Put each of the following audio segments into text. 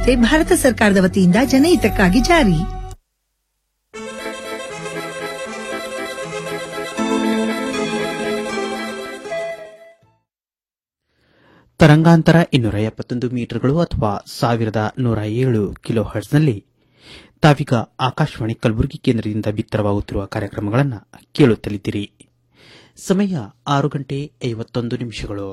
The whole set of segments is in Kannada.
ಪ್ರಕಟಣೆ ಭಾರತ ಸರ್ಕಾರದ ವತಿಯಿಂದ ಜನಹಿತಕ್ಕಾಗಿ ಜಾರಿ ತರಂಗಾಂತರ ಇನ್ನೂರ ಎಪ್ಪತ್ತೊಂದು ಮೀಟರ್ಗಳು ಅಥವಾ ಸಾವಿರದ ನೂರ ಏಳು ಕಿಲೋ ಹರ್ಟ್ಸ್ನಲ್ಲಿ ತಾವೀಗ ಆಕಾಶವಾಣಿ ಕಲಬುರಗಿ ಕೇಂದ್ರದಿಂದ ಬಿತ್ತರವಾಗುತ್ತಿರುವ ಕಾರ್ಯಕ್ರಮಗಳನ್ನು ಕೇಳುತ್ತಲಿದ್ದೀರಿ ಸಮಯ ಆರು ಗಂಟೆ ಐವತ್ತೊಂದು ನಿಮಿಷಗಳು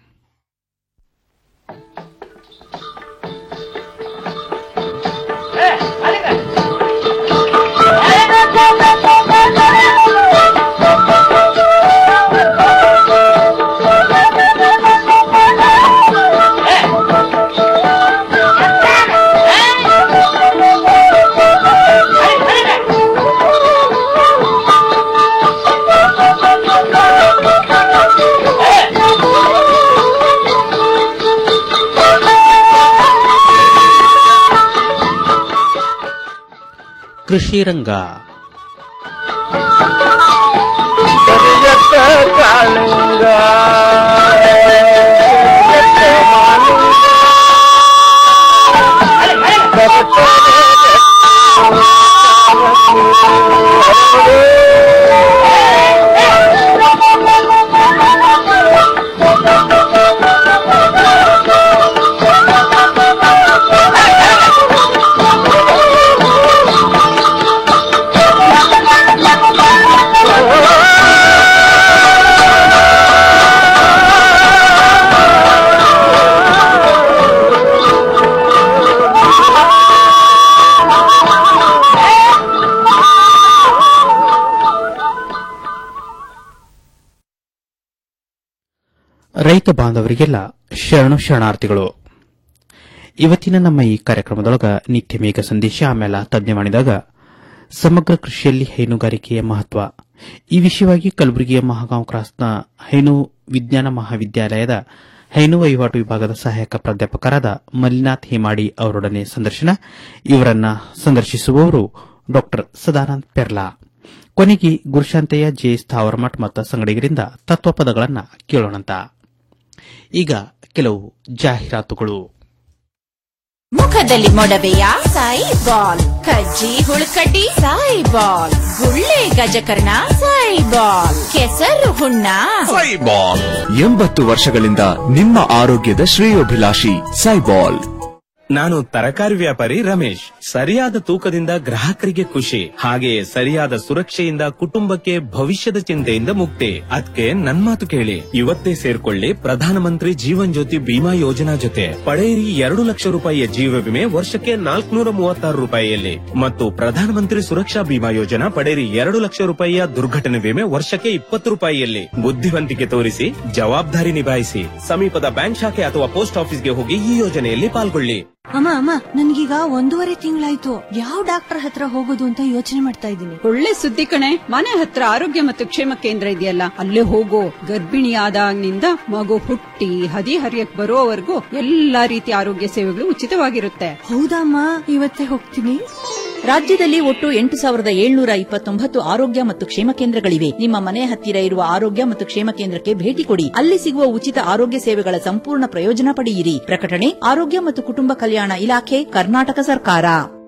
ಕೃಷಿ ರಂಗ ರೈತ ಬಾಂಧವರಿಗೆಲ್ಲ ಶರಣು ಶರಣಾರ್ಥಿಗಳು ಇವತ್ತಿನ ನಮ್ಮ ಈ ಕಾರ್ಯಕ್ರಮದೊಳಗ ನಿತ್ಯ ಮೇಘ ಸಂದೇಶ ಆಮೇಲೆ ತಜ್ಞ ಮಾಡಿದಾಗ ಸಮಗ್ರ ಕೃಷಿಯಲ್ಲಿ ಹೈನುಗಾರಿಕೆಯ ಮಹತ್ವ ಈ ವಿಷಯವಾಗಿ ಕಲಬುರಗಿಯ ಮಹಾಗಾಂವ್ ಕ್ರಾಸ್ನ ಹೈನು ವಿಜ್ಞಾನ ಮಹಾವಿದ್ಯಾಲಯದ ಹೈನು ವಹಿವಾಟು ವಿಭಾಗದ ಸಹಾಯಕ ಪ್ರಾಧ್ಯಾಪಕರಾದ ಮಲ್ಲಿನಾಥ್ ಹೇಮಾಡಿ ಅವರೊಡನೆ ಸಂದರ್ಶನ ಇವರನ್ನ ಸಂದರ್ಶಿಸುವವರು ಡಾ ಸದಾನಂದ್ ಪೆರ್ಲಾ ಕೊನೆಗೆ ಗುರುಶಾಂತೆಯ ಜೆ ಸ್ಥಾವರಮಠ್ ಮತ್ತು ಸಂಗಡಿಗರಿಂದ ತತ್ವಪದಗಳನ್ನ ಕೇಳೋಣಂತ ಈಗ ಕೆಲವು ಜಾಹೀರಾತುಗಳು ಮುಖದಲ್ಲಿ ಮೊಡವೆಯ ಸಾಯಿ ಬಾಲ್ ಕಜ್ಜಿ ಹುಳುಕಡ್ಡಿ ಸಾಯಿ ಬಾಲ್ ಗುಳ್ಳೆ ಗಜಕರ್ಣ ಸಾಯಿ ಬಾಲ್ ಕೆಸರು ಹುಣ್ಣ ಸೈಬಾಲ್ ಎಂಬತ್ತು ವರ್ಷಗಳಿಂದ ನಿಮ್ಮ ಆರೋಗ್ಯದ ಶ್ರೇಯೋಭಿಲಾಷಿ ಸೈಬಾಲ್ ನಾನು ತರಕಾರಿ ವ್ಯಾಪಾರಿ ರಮೇಶ್ ಸರಿಯಾದ ತೂಕದಿಂದ ಗ್ರಾಹಕರಿಗೆ ಖುಷಿ ಹಾಗೆಯೇ ಸರಿಯಾದ ಸುರಕ್ಷೆಯಿಂದ ಕುಟುಂಬಕ್ಕೆ ಭವಿಷ್ಯದ ಚಿಂತೆಯಿಂದ ಮುಕ್ತಿ ಅದಕ್ಕೆ ನನ್ ಮಾತು ಕೇಳಿ ಇವತ್ತೇ ಸೇರ್ಕೊಳ್ಳಿ ಪ್ರಧಾನಮಂತ್ರಿ ಜೀವನ್ ಜ್ಯೋತಿ ಬಿಮಾ ಯೋಜನಾ ಜೊತೆ ಪಡೆಯಿರಿ ಎರಡು ಲಕ್ಷ ರೂಪಾಯಿಯ ಜೀವ ವಿಮೆ ವರ್ಷಕ್ಕೆ ನಾಲ್ಕುನೂರ ಮೂವತ್ತಾರು ರೂಪಾಯಿಯಲ್ಲಿ ಮತ್ತು ಪ್ರಧಾನಮಂತ್ರಿ ಸುರಕ್ಷಾ ಬಿಮಾ ಯೋಜನಾ ಪಡೆಯಿರಿ ಎರಡು ಲಕ್ಷ ರೂಪಾಯಿಯ ದುರ್ಘಟನೆ ವಿಮೆ ವರ್ಷಕ್ಕೆ ಇಪ್ಪತ್ತು ರೂಪಾಯಿಯಲ್ಲಿ ಬುದ್ಧಿವಂತಿಕೆ ತೋರಿಸಿ ಜವಾಬ್ದಾರಿ ನಿಭಾಯಿಸಿ ಸಮೀಪದ ಬ್ಯಾಂಕ್ ಶಾಖೆ ಅಥವಾ ಪೋಸ್ಟ್ ಆಫೀಸ್ಗೆ ಹೋಗಿ ಈ ಯೋಜನೆಯಲ್ಲಿ ಪಾಲ್ಗೊಳ್ಳಿ ಅಮ್ಮ ಅಮ್ಮ ನನ್ಗೀಗ ಒಂದೂವರೆ ತಿಂಗಳಾಯ್ತು ಯಾವ ಡಾಕ್ಟರ್ ಹತ್ರ ಹೋಗೋದು ಅಂತ ಯೋಚನೆ ಮಾಡ್ತಾ ಇದ್ದೀನಿ ಒಳ್ಳೆ ಸುದ್ದಿ ಕಣೆ ಮನೆ ಹತ್ರ ಆರೋಗ್ಯ ಮತ್ತು ಕ್ಷೇಮ ಕೇಂದ್ರ ಇದೆಯಲ್ಲ ಅಲ್ಲೇ ಹೋಗೋ ಗರ್ಭಿಣಿಯಾದಾಗಿನಿಂದ ಮಗು ಹುಟ್ಟಿ ಹದಿ ಹರಿಯಕ್ ಬರೋವರೆಗೂ ಎಲ್ಲಾ ರೀತಿಯ ಆರೋಗ್ಯ ಸೇವೆಗಳು ಉಚಿತವಾಗಿರುತ್ತೆ ಹೌದಮ್ಮ ಇವತ್ತೇ ಹೋಗ್ತೀನಿ ರಾಜ್ಯದಲ್ಲಿ ಒಟ್ಟು ಎಂಟು ಸಾವಿರದ ಏಳ್ನೂರ ಇಪ್ಪತ್ತೊಂಬತ್ತು ಆರೋಗ್ಯ ಮತ್ತು ಕ್ಷೇಮ ಕೇಂದ್ರಗಳಿವೆ ನಿಮ್ಮ ಮನೆ ಹತ್ತಿರ ಇರುವ ಆರೋಗ್ಯ ಮತ್ತು ಕ್ಷೇಮ ಕೇಂದ್ರಕ್ಕೆ ಭೇಟಿ ಕೊಡಿ ಅಲ್ಲಿ ಸಿಗುವ ಉಚಿತ ಆರೋಗ್ಯ ಸೇವೆಗಳ ಸಂಪೂರ್ಣ ಪ್ರಯೋಜನ ಪಡೆಯಿರಿ ಪ್ರಕಟಣೆ ಆರೋಗ್ಯ ಮತ್ತು ಕುಟುಂಬ ಕಲ್ಯಾಣ ಇಲಾಖೆ ಕರ್ನಾಟಕ ಸರ್ಕಾರ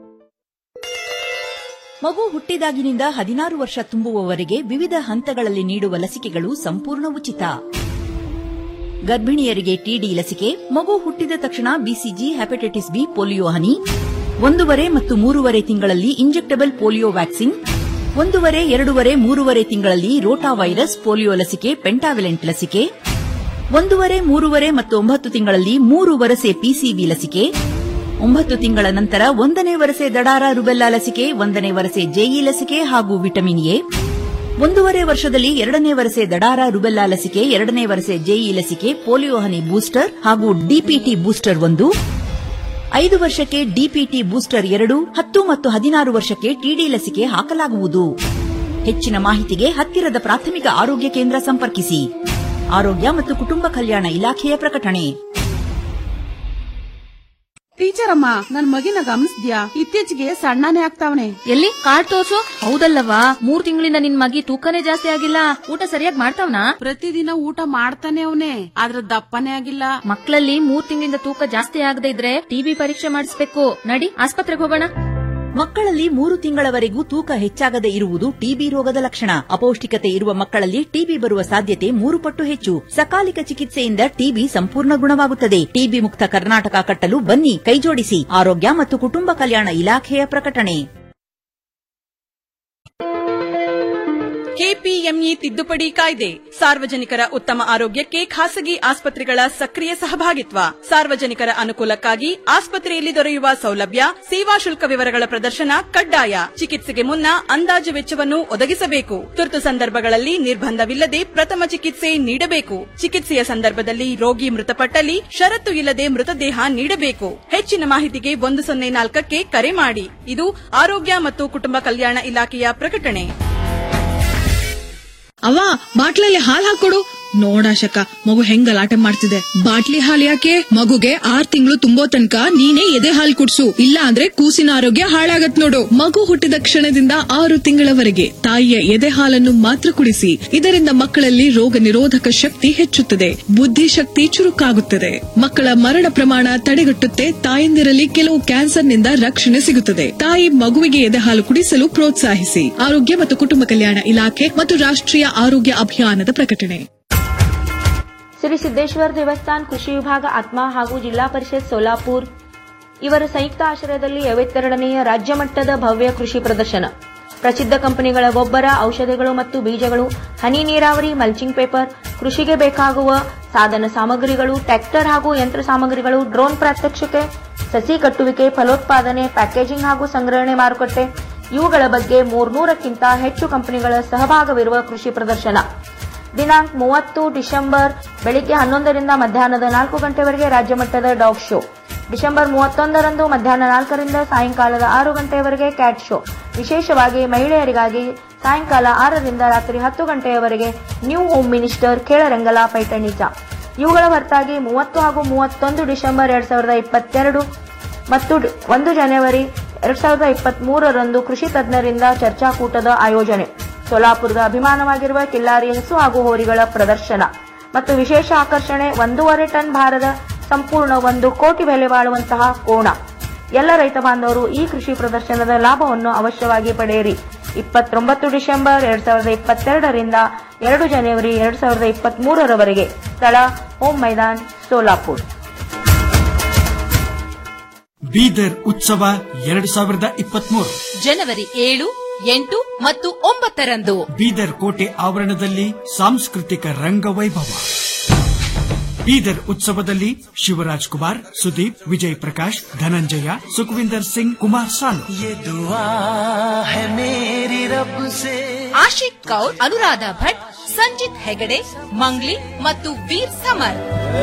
ಮಗು ಹುಟ್ಟಿದಾಗಿನಿಂದ ಹದಿನಾರು ವರ್ಷ ತುಂಬುವವರೆಗೆ ವಿವಿಧ ಹಂತಗಳಲ್ಲಿ ನೀಡುವ ಲಸಿಕೆಗಳು ಸಂಪೂರ್ಣ ಉಚಿತ ಗರ್ಭಿಣಿಯರಿಗೆ ಟಿಡಿ ಲಸಿಕೆ ಮಗು ಹುಟ್ಟಿದ ತಕ್ಷಣ ಬಿಸಿಜಿ ಹೆಪಟೈಟಿಸ್ ಬಿ ಪೋಲಿಯೋ ಹನಿ ಒಂದೂವರೆ ಮತ್ತು ಮೂರುವರೆ ತಿಂಗಳಲ್ಲಿ ಇಂಜೆಕ್ಟಬಲ್ ಪೋಲಿಯೋ ವ್ಯಾಕ್ಸಿನ್ ಒಂದೂವರೆ ಎರಡೂವರೆ ಮೂರುವರೆ ತಿಂಗಳಲ್ಲಿ ರೋಟಾ ವೈರಸ್ ಪೋಲಿಯೋ ಲಸಿಕೆ ಪೆಂಟಾವಿಲೆಂಟ್ ಲಸಿಕೆ ಒಂದೂವರೆ ಮೂರುವರೆ ಮತ್ತು ಒಂಬತ್ತು ತಿಂಗಳಲ್ಲಿ ಮೂರು ವರಸೆ ಪಿಸಿಬಿ ಲಸಿಕೆ ಒಂಬತ್ತು ತಿಂಗಳ ನಂತರ ಒಂದನೇ ವರಸೆ ದಡಾರ ರುಬೆಲ್ಲಾ ಲಸಿಕೆ ಒಂದನೇ ವರಸೆ ಜೆಇ ಲಸಿಕೆ ಹಾಗೂ ವಿಟಮಿನ್ ಎ ಒಂದೂವರೆ ವರ್ಷದಲ್ಲಿ ಎರಡನೇ ವರಸೆ ದಡಾರ ರುಬೆಲ್ಲಾ ಲಸಿಕೆ ಎರಡನೇ ವರಸೆ ಜೆಇ ಲಸಿಕೆ ಪೋಲಿಯೋ ಹನಿ ಬೂಸ್ಟರ್ ಹಾಗೂ ಡಿಪಿಟಿ ಬೂಸ್ಟರ್ ಒಂದು ಐದು ವರ್ಷಕ್ಕೆ ಡಿಪಿಟಿ ಬೂಸ್ಟರ್ ಎರಡು ಹತ್ತು ಮತ್ತು ಹದಿನಾರು ವರ್ಷಕ್ಕೆ ಟಿಡಿ ಲಸಿಕೆ ಹಾಕಲಾಗುವುದು ಹೆಚ್ಚಿನ ಮಾಹಿತಿಗೆ ಹತ್ತಿರದ ಪ್ರಾಥಮಿಕ ಆರೋಗ್ಯ ಕೇಂದ್ರ ಸಂಪರ್ಕಿಸಿ ಆರೋಗ್ಯ ಮತ್ತು ಕುಟುಂಬ ಕಲ್ಯಾಣ ಇಲಾಖೆಯ ಪ್ರಕಟಣೆ ಟೀಚರ್ ಅಮ್ಮ ನನ್ ಮಗಿನ ಗಮನಿಸ್ದ್ಯಾ ಇತ್ತೀಚೆಗೆ ಸಣ್ಣನೇ ಆಗ್ತಾವನೆ ಎಲ್ಲಿ ಕಾರ್ಡ್ ತೋರ್ಸು ಹೌದಲ್ಲವಾ ಮೂರ್ ತಿಂಗಳಿಂದ ನಿನ್ ಮಗಿ ತೂಕನೇ ಜಾಸ್ತಿ ಆಗಿಲ್ಲ ಊಟ ಸರಿಯಾಗಿ ಮಾಡ್ತಾವ್ನಾ ಪ್ರತಿದಿನ ಊಟ ಮಾಡ್ತಾನೆ ಅವನೇ ಆದ್ರ ದಪ್ಪನೇ ಆಗಿಲ್ಲ ಮಕ್ಕಳಲ್ಲಿ ಮೂರ್ ತಿಂಗಳಿಂದ ತೂಕ ಜಾಸ್ತಿ ಆಗದೆ ಇದ್ರೆ ಟಿಬಿ ಪರೀಕ್ಷೆ ಮಾಡಿಸ್ಬೇಕು ನಡಿ ಆಸ್ಪತ್ರೆಗೆ ಹೋಗೋಣ ಮಕ್ಕಳಲ್ಲಿ ಮೂರು ತಿಂಗಳವರೆಗೂ ತೂಕ ಹೆಚ್ಚಾಗದೆ ಇರುವುದು ಟಿಬಿ ರೋಗದ ಲಕ್ಷಣ ಅಪೌಷ್ಟಿಕತೆ ಇರುವ ಮಕ್ಕಳಲ್ಲಿ ಟಿಬಿ ಬರುವ ಸಾಧ್ಯತೆ ಮೂರು ಪಟ್ಟು ಹೆಚ್ಚು ಸಕಾಲಿಕ ಚಿಕಿತ್ಸೆಯಿಂದ ಟಿಬಿ ಸಂಪೂರ್ಣ ಗುಣವಾಗುತ್ತದೆ ಟಿಬಿ ಮುಕ್ತ ಕರ್ನಾಟಕ ಕಟ್ಟಲು ಬನ್ನಿ ಕೈಜೋಡಿಸಿ ಆರೋಗ್ಯ ಮತ್ತು ಕುಟುಂಬ ಕಲ್ಯಾಣ ಇಲಾಖೆಯ ಪ್ರಕಟಣೆ ಕೆಪಿಎಂಇ ತಿದ್ದುಪಡಿ ಕಾಯ್ದೆ ಸಾರ್ವಜನಿಕರ ಉತ್ತಮ ಆರೋಗ್ಯಕ್ಕೆ ಖಾಸಗಿ ಆಸ್ಪತ್ರೆಗಳ ಸಕ್ರಿಯ ಸಹಭಾಗಿತ್ವ ಸಾರ್ವಜನಿಕರ ಅನುಕೂಲಕ್ಕಾಗಿ ಆಸ್ಪತ್ರೆಯಲ್ಲಿ ದೊರೆಯುವ ಸೌಲಭ್ಯ ಸೇವಾ ಶುಲ್ಕ ವಿವರಗಳ ಪ್ರದರ್ಶನ ಕಡ್ಡಾಯ ಚಿಕಿತ್ಸೆಗೆ ಮುನ್ನ ಅಂದಾಜು ವೆಚ್ಚವನ್ನು ಒದಗಿಸಬೇಕು ತುರ್ತು ಸಂದರ್ಭಗಳಲ್ಲಿ ನಿರ್ಬಂಧವಿಲ್ಲದೆ ಪ್ರಥಮ ಚಿಕಿತ್ಸೆ ನೀಡಬೇಕು ಚಿಕಿತ್ಸೆಯ ಸಂದರ್ಭದಲ್ಲಿ ರೋಗಿ ಮೃತಪಟ್ಟಲ್ಲಿ ಷರತ್ತು ಇಲ್ಲದೆ ಮೃತದೇಹ ನೀಡಬೇಕು ಹೆಚ್ಚಿನ ಮಾಹಿತಿಗೆ ಒಂದು ಸೊನ್ನೆ ನಾಲ್ಕಕ್ಕೆ ಕರೆ ಮಾಡಿ ಇದು ಆರೋಗ್ಯ ಮತ್ತು ಕುಟುಂಬ ಕಲ್ಯಾಣ ಇಲಾಖೆಯ ಪ್ರಕಟಣೆ ಅವ್ವ ಬಾಟ್ಲಲ್ಲಿ ಹಾಲ್ ಹಾಕೊಡು ನೋಡಾಶಕ ಮಗು ಹೆಂಗ್ ಗಲಾಟೆ ಮಾಡ್ತಿದೆ ಬಾಟ್ಲಿ ಹಾಲ್ ಯಾಕೆ ಮಗುಗೆ ಆರ್ ತಿಂಗಳು ತುಂಬೋ ತನಕ ನೀನೇ ಎದೆ ಹಾಲ್ ಕುಡ್ಸು ಇಲ್ಲ ಅಂದ್ರೆ ಕೂಸಿನ ಆರೋಗ್ಯ ಹಾಳಾಗತ್ ನೋಡು ಮಗು ಹುಟ್ಟಿದ ಕ್ಷಣದಿಂದ ಆರು ತಿಂಗಳವರೆಗೆ ತಾಯಿಯ ಎದೆ ಹಾಲನ್ನು ಮಾತ್ರ ಕುಡಿಸಿ ಇದರಿಂದ ಮಕ್ಕಳಲ್ಲಿ ರೋಗ ನಿರೋಧಕ ಶಕ್ತಿ ಹೆಚ್ಚುತ್ತದೆ ಬುದ್ಧಿಶಕ್ತಿ ಚುರುಕಾಗುತ್ತದೆ ಮಕ್ಕಳ ಮರಣ ಪ್ರಮಾಣ ತಡೆಗಟ್ಟುತ್ತೆ ತಾಯಂದಿರಲ್ಲಿ ಕೆಲವು ಕ್ಯಾನ್ಸರ್ನಿಂದ ರಕ್ಷಣೆ ಸಿಗುತ್ತದೆ ತಾಯಿ ಮಗುವಿಗೆ ಎದೆ ಹಾಲು ಕುಡಿಸಲು ಪ್ರೋತ್ಸಾಹಿಸಿ ಆರೋಗ್ಯ ಮತ್ತು ಕುಟುಂಬ ಕಲ್ಯಾಣ ಇಲಾಖೆ ಮತ್ತು ರಾಷ್ಟ್ರೀಯ ಆರೋಗ್ಯ ಅಭಿಯಾನದ ಪ್ರಕಟಣೆ ಶ್ರೀ ಸಿದ್ದೇಶ್ವರ ದೇವಸ್ಥಾನ್ ಕೃಷಿ ವಿಭಾಗ ಆತ್ಮ ಹಾಗೂ ಜಿಲ್ಲಾ ಪರಿಷತ್ ಸೋಲಾಪುರ್ ಇವರ ಸಂಯುಕ್ತ ಆಶ್ರಯದಲ್ಲಿ ಐವತ್ತೆರಡನೆಯ ರಾಜ್ಯ ಮಟ್ಟದ ಭವ್ಯ ಕೃಷಿ ಪ್ರದರ್ಶನ ಪ್ರಸಿದ್ಧ ಕಂಪನಿಗಳ ಗೊಬ್ಬರ ಔಷಧಿಗಳು ಮತ್ತು ಬೀಜಗಳು ಹನಿ ನೀರಾವರಿ ಮಲ್ಚಿಂಗ್ ಪೇಪರ್ ಕೃಷಿಗೆ ಬೇಕಾಗುವ ಸಾಧನ ಸಾಮಗ್ರಿಗಳು ಟ್ರ್ಯಾಕ್ಟರ್ ಹಾಗೂ ಯಂತ್ರ ಸಾಮಗ್ರಿಗಳು ಡ್ರೋನ್ ಪ್ರಾತ್ಯಕ್ಷಿಕೆ ಸಸಿ ಕಟ್ಟುವಿಕೆ ಫಲೋತ್ಪಾದನೆ ಪ್ಯಾಕೇಜಿಂಗ್ ಹಾಗೂ ಸಂಗ್ರಹಣೆ ಮಾರುಕಟ್ಟೆ ಇವುಗಳ ಬಗ್ಗೆ ಮೂರ್ನೂರಕ್ಕಿಂತ ಹೆಚ್ಚು ಕಂಪನಿಗಳ ಸಹಭಾಗವಿರುವ ಕೃಷಿ ಪ್ರದರ್ಶನ ದಿನಾಂಕ ಮೂವತ್ತು ಡಿಸೆಂಬರ್ ಬೆಳಿಗ್ಗೆ ಹನ್ನೊಂದರಿಂದ ಮಧ್ಯಾಹ್ನದ ನಾಲ್ಕು ಗಂಟೆವರೆಗೆ ರಾಜ್ಯ ಮಟ್ಟದ ಡಾಗ್ ಶೋ ಡಿಸೆಂಬರ್ ಮೂವತ್ತೊಂದರಂದು ಮಧ್ಯಾಹ್ನ ನಾಲ್ಕರಿಂದ ಸಾಯಂಕಾಲದ ಆರು ಗಂಟೆಯವರೆಗೆ ಕ್ಯಾಟ್ ಶೋ ವಿಶೇಷವಾಗಿ ಮಹಿಳೆಯರಿಗಾಗಿ ಸಾಯಂಕಾಲ ಆರರಿಂದ ರಾತ್ರಿ ಹತ್ತು ಗಂಟೆಯವರೆಗೆ ನ್ಯೂ ಹೋಮ್ ಮಿನಿಸ್ಟರ್ ಖೇಳರಂಗಲ ಪೈಠಣಿಚ ಇವುಗಳ ಹೊರತಾಗಿ ಮೂವತ್ತು ಹಾಗೂ ಮೂವತ್ತೊಂದು ಡಿಸೆಂಬರ್ ಎರಡ್ ಸಾವಿರದ ಇಪ್ಪತ್ತೆರಡು ಮತ್ತು ಡಿ- ಒಂದು ಜನವರಿ ಎರಡ್ ಸಾವಿರದ ಇಪ್ಪತ್ತ್ ಮೂರರಂದು ಕೃಷಿ ತಜ್ಞರಿಂದ ಚರ್ಚಾಕೂಟದ ಆಯೋಜನೆ ಸೋಲಾಪುರದ ಅಭಿಮಾನವಾಗಿರುವ ಕಿಲ್ಲಾರಿ ಹಸು ಹಾಗೂ ಹೋರಿಗಳ ಪ್ರದರ್ಶನ ಮತ್ತು ವಿಶೇಷ ಆಕರ್ಷಣೆ ಒಂದೂವರೆ ಟನ್ ಭಾರದ ಸಂಪೂರ್ಣ ಒಂದು ಕೋಟಿ ಬೆಲೆ ಬಾಳುವಂತಹ ಕೋಣ ಎಲ್ಲ ರೈತ ಬಾಂಧವರು ಈ ಕೃಷಿ ಪ್ರದರ್ಶನದ ಲಾಭವನ್ನು ಅವಶ್ಯವಾಗಿ ಪಡೆಯಿರಿ ಇಪ್ಪತ್ತೊಂಬತ್ತು ಡಿಸೆಂಬರ್ ಎರಡ್ ಸಾವಿರದ ಇಪ್ಪತ್ತೆರಡರಿಂದ ಎರಡು ಜನವರಿ ಎರಡ್ ಸಾವಿರದ ಇಪ್ಪತ್ತ್ ಮೂರರವರೆಗೆ ಸ್ಥಳ ಹೋಮ್ ಮೈದಾನ್ ಸೋಲಾಪುರ್ ಬೀದರ್ ಉತ್ಸವ ಎರಡು ಸಾವಿರದ ಇಪ್ಪತ್ಮೂರು ಜನವರಿ ಏಳು ಎಂಟು ಮತ್ತು ಒಂಬತ್ತರಂದು ಬೀದರ್ ಕೋಟೆ ಆವರಣದಲ್ಲಿ ಸಾಂಸ್ಕೃತಿಕ ರಂಗವೈಭವ ಬೀದರ್ ಉತ್ಸವದಲ್ಲಿ ಶಿವರಾಜ್ ಕುಮಾರ್ ಸುದೀಪ್ ವಿಜಯ್ ಪ್ರಕಾಶ್ ಧನಂಜಯ ಸುಖವಿಂದರ್ ಸಿಂಗ್ ಕುಮಾರ್ ಸಾನು ಆಶಿಕ್ ಕೌರ್ ಅನುರಾಧ ಭಟ್ ಸಂಜಿತ್ ಹೆಗಡೆ ಮಂಗ್ಲಿ ಮತ್ತು ವೀರ್ ಸಮರ್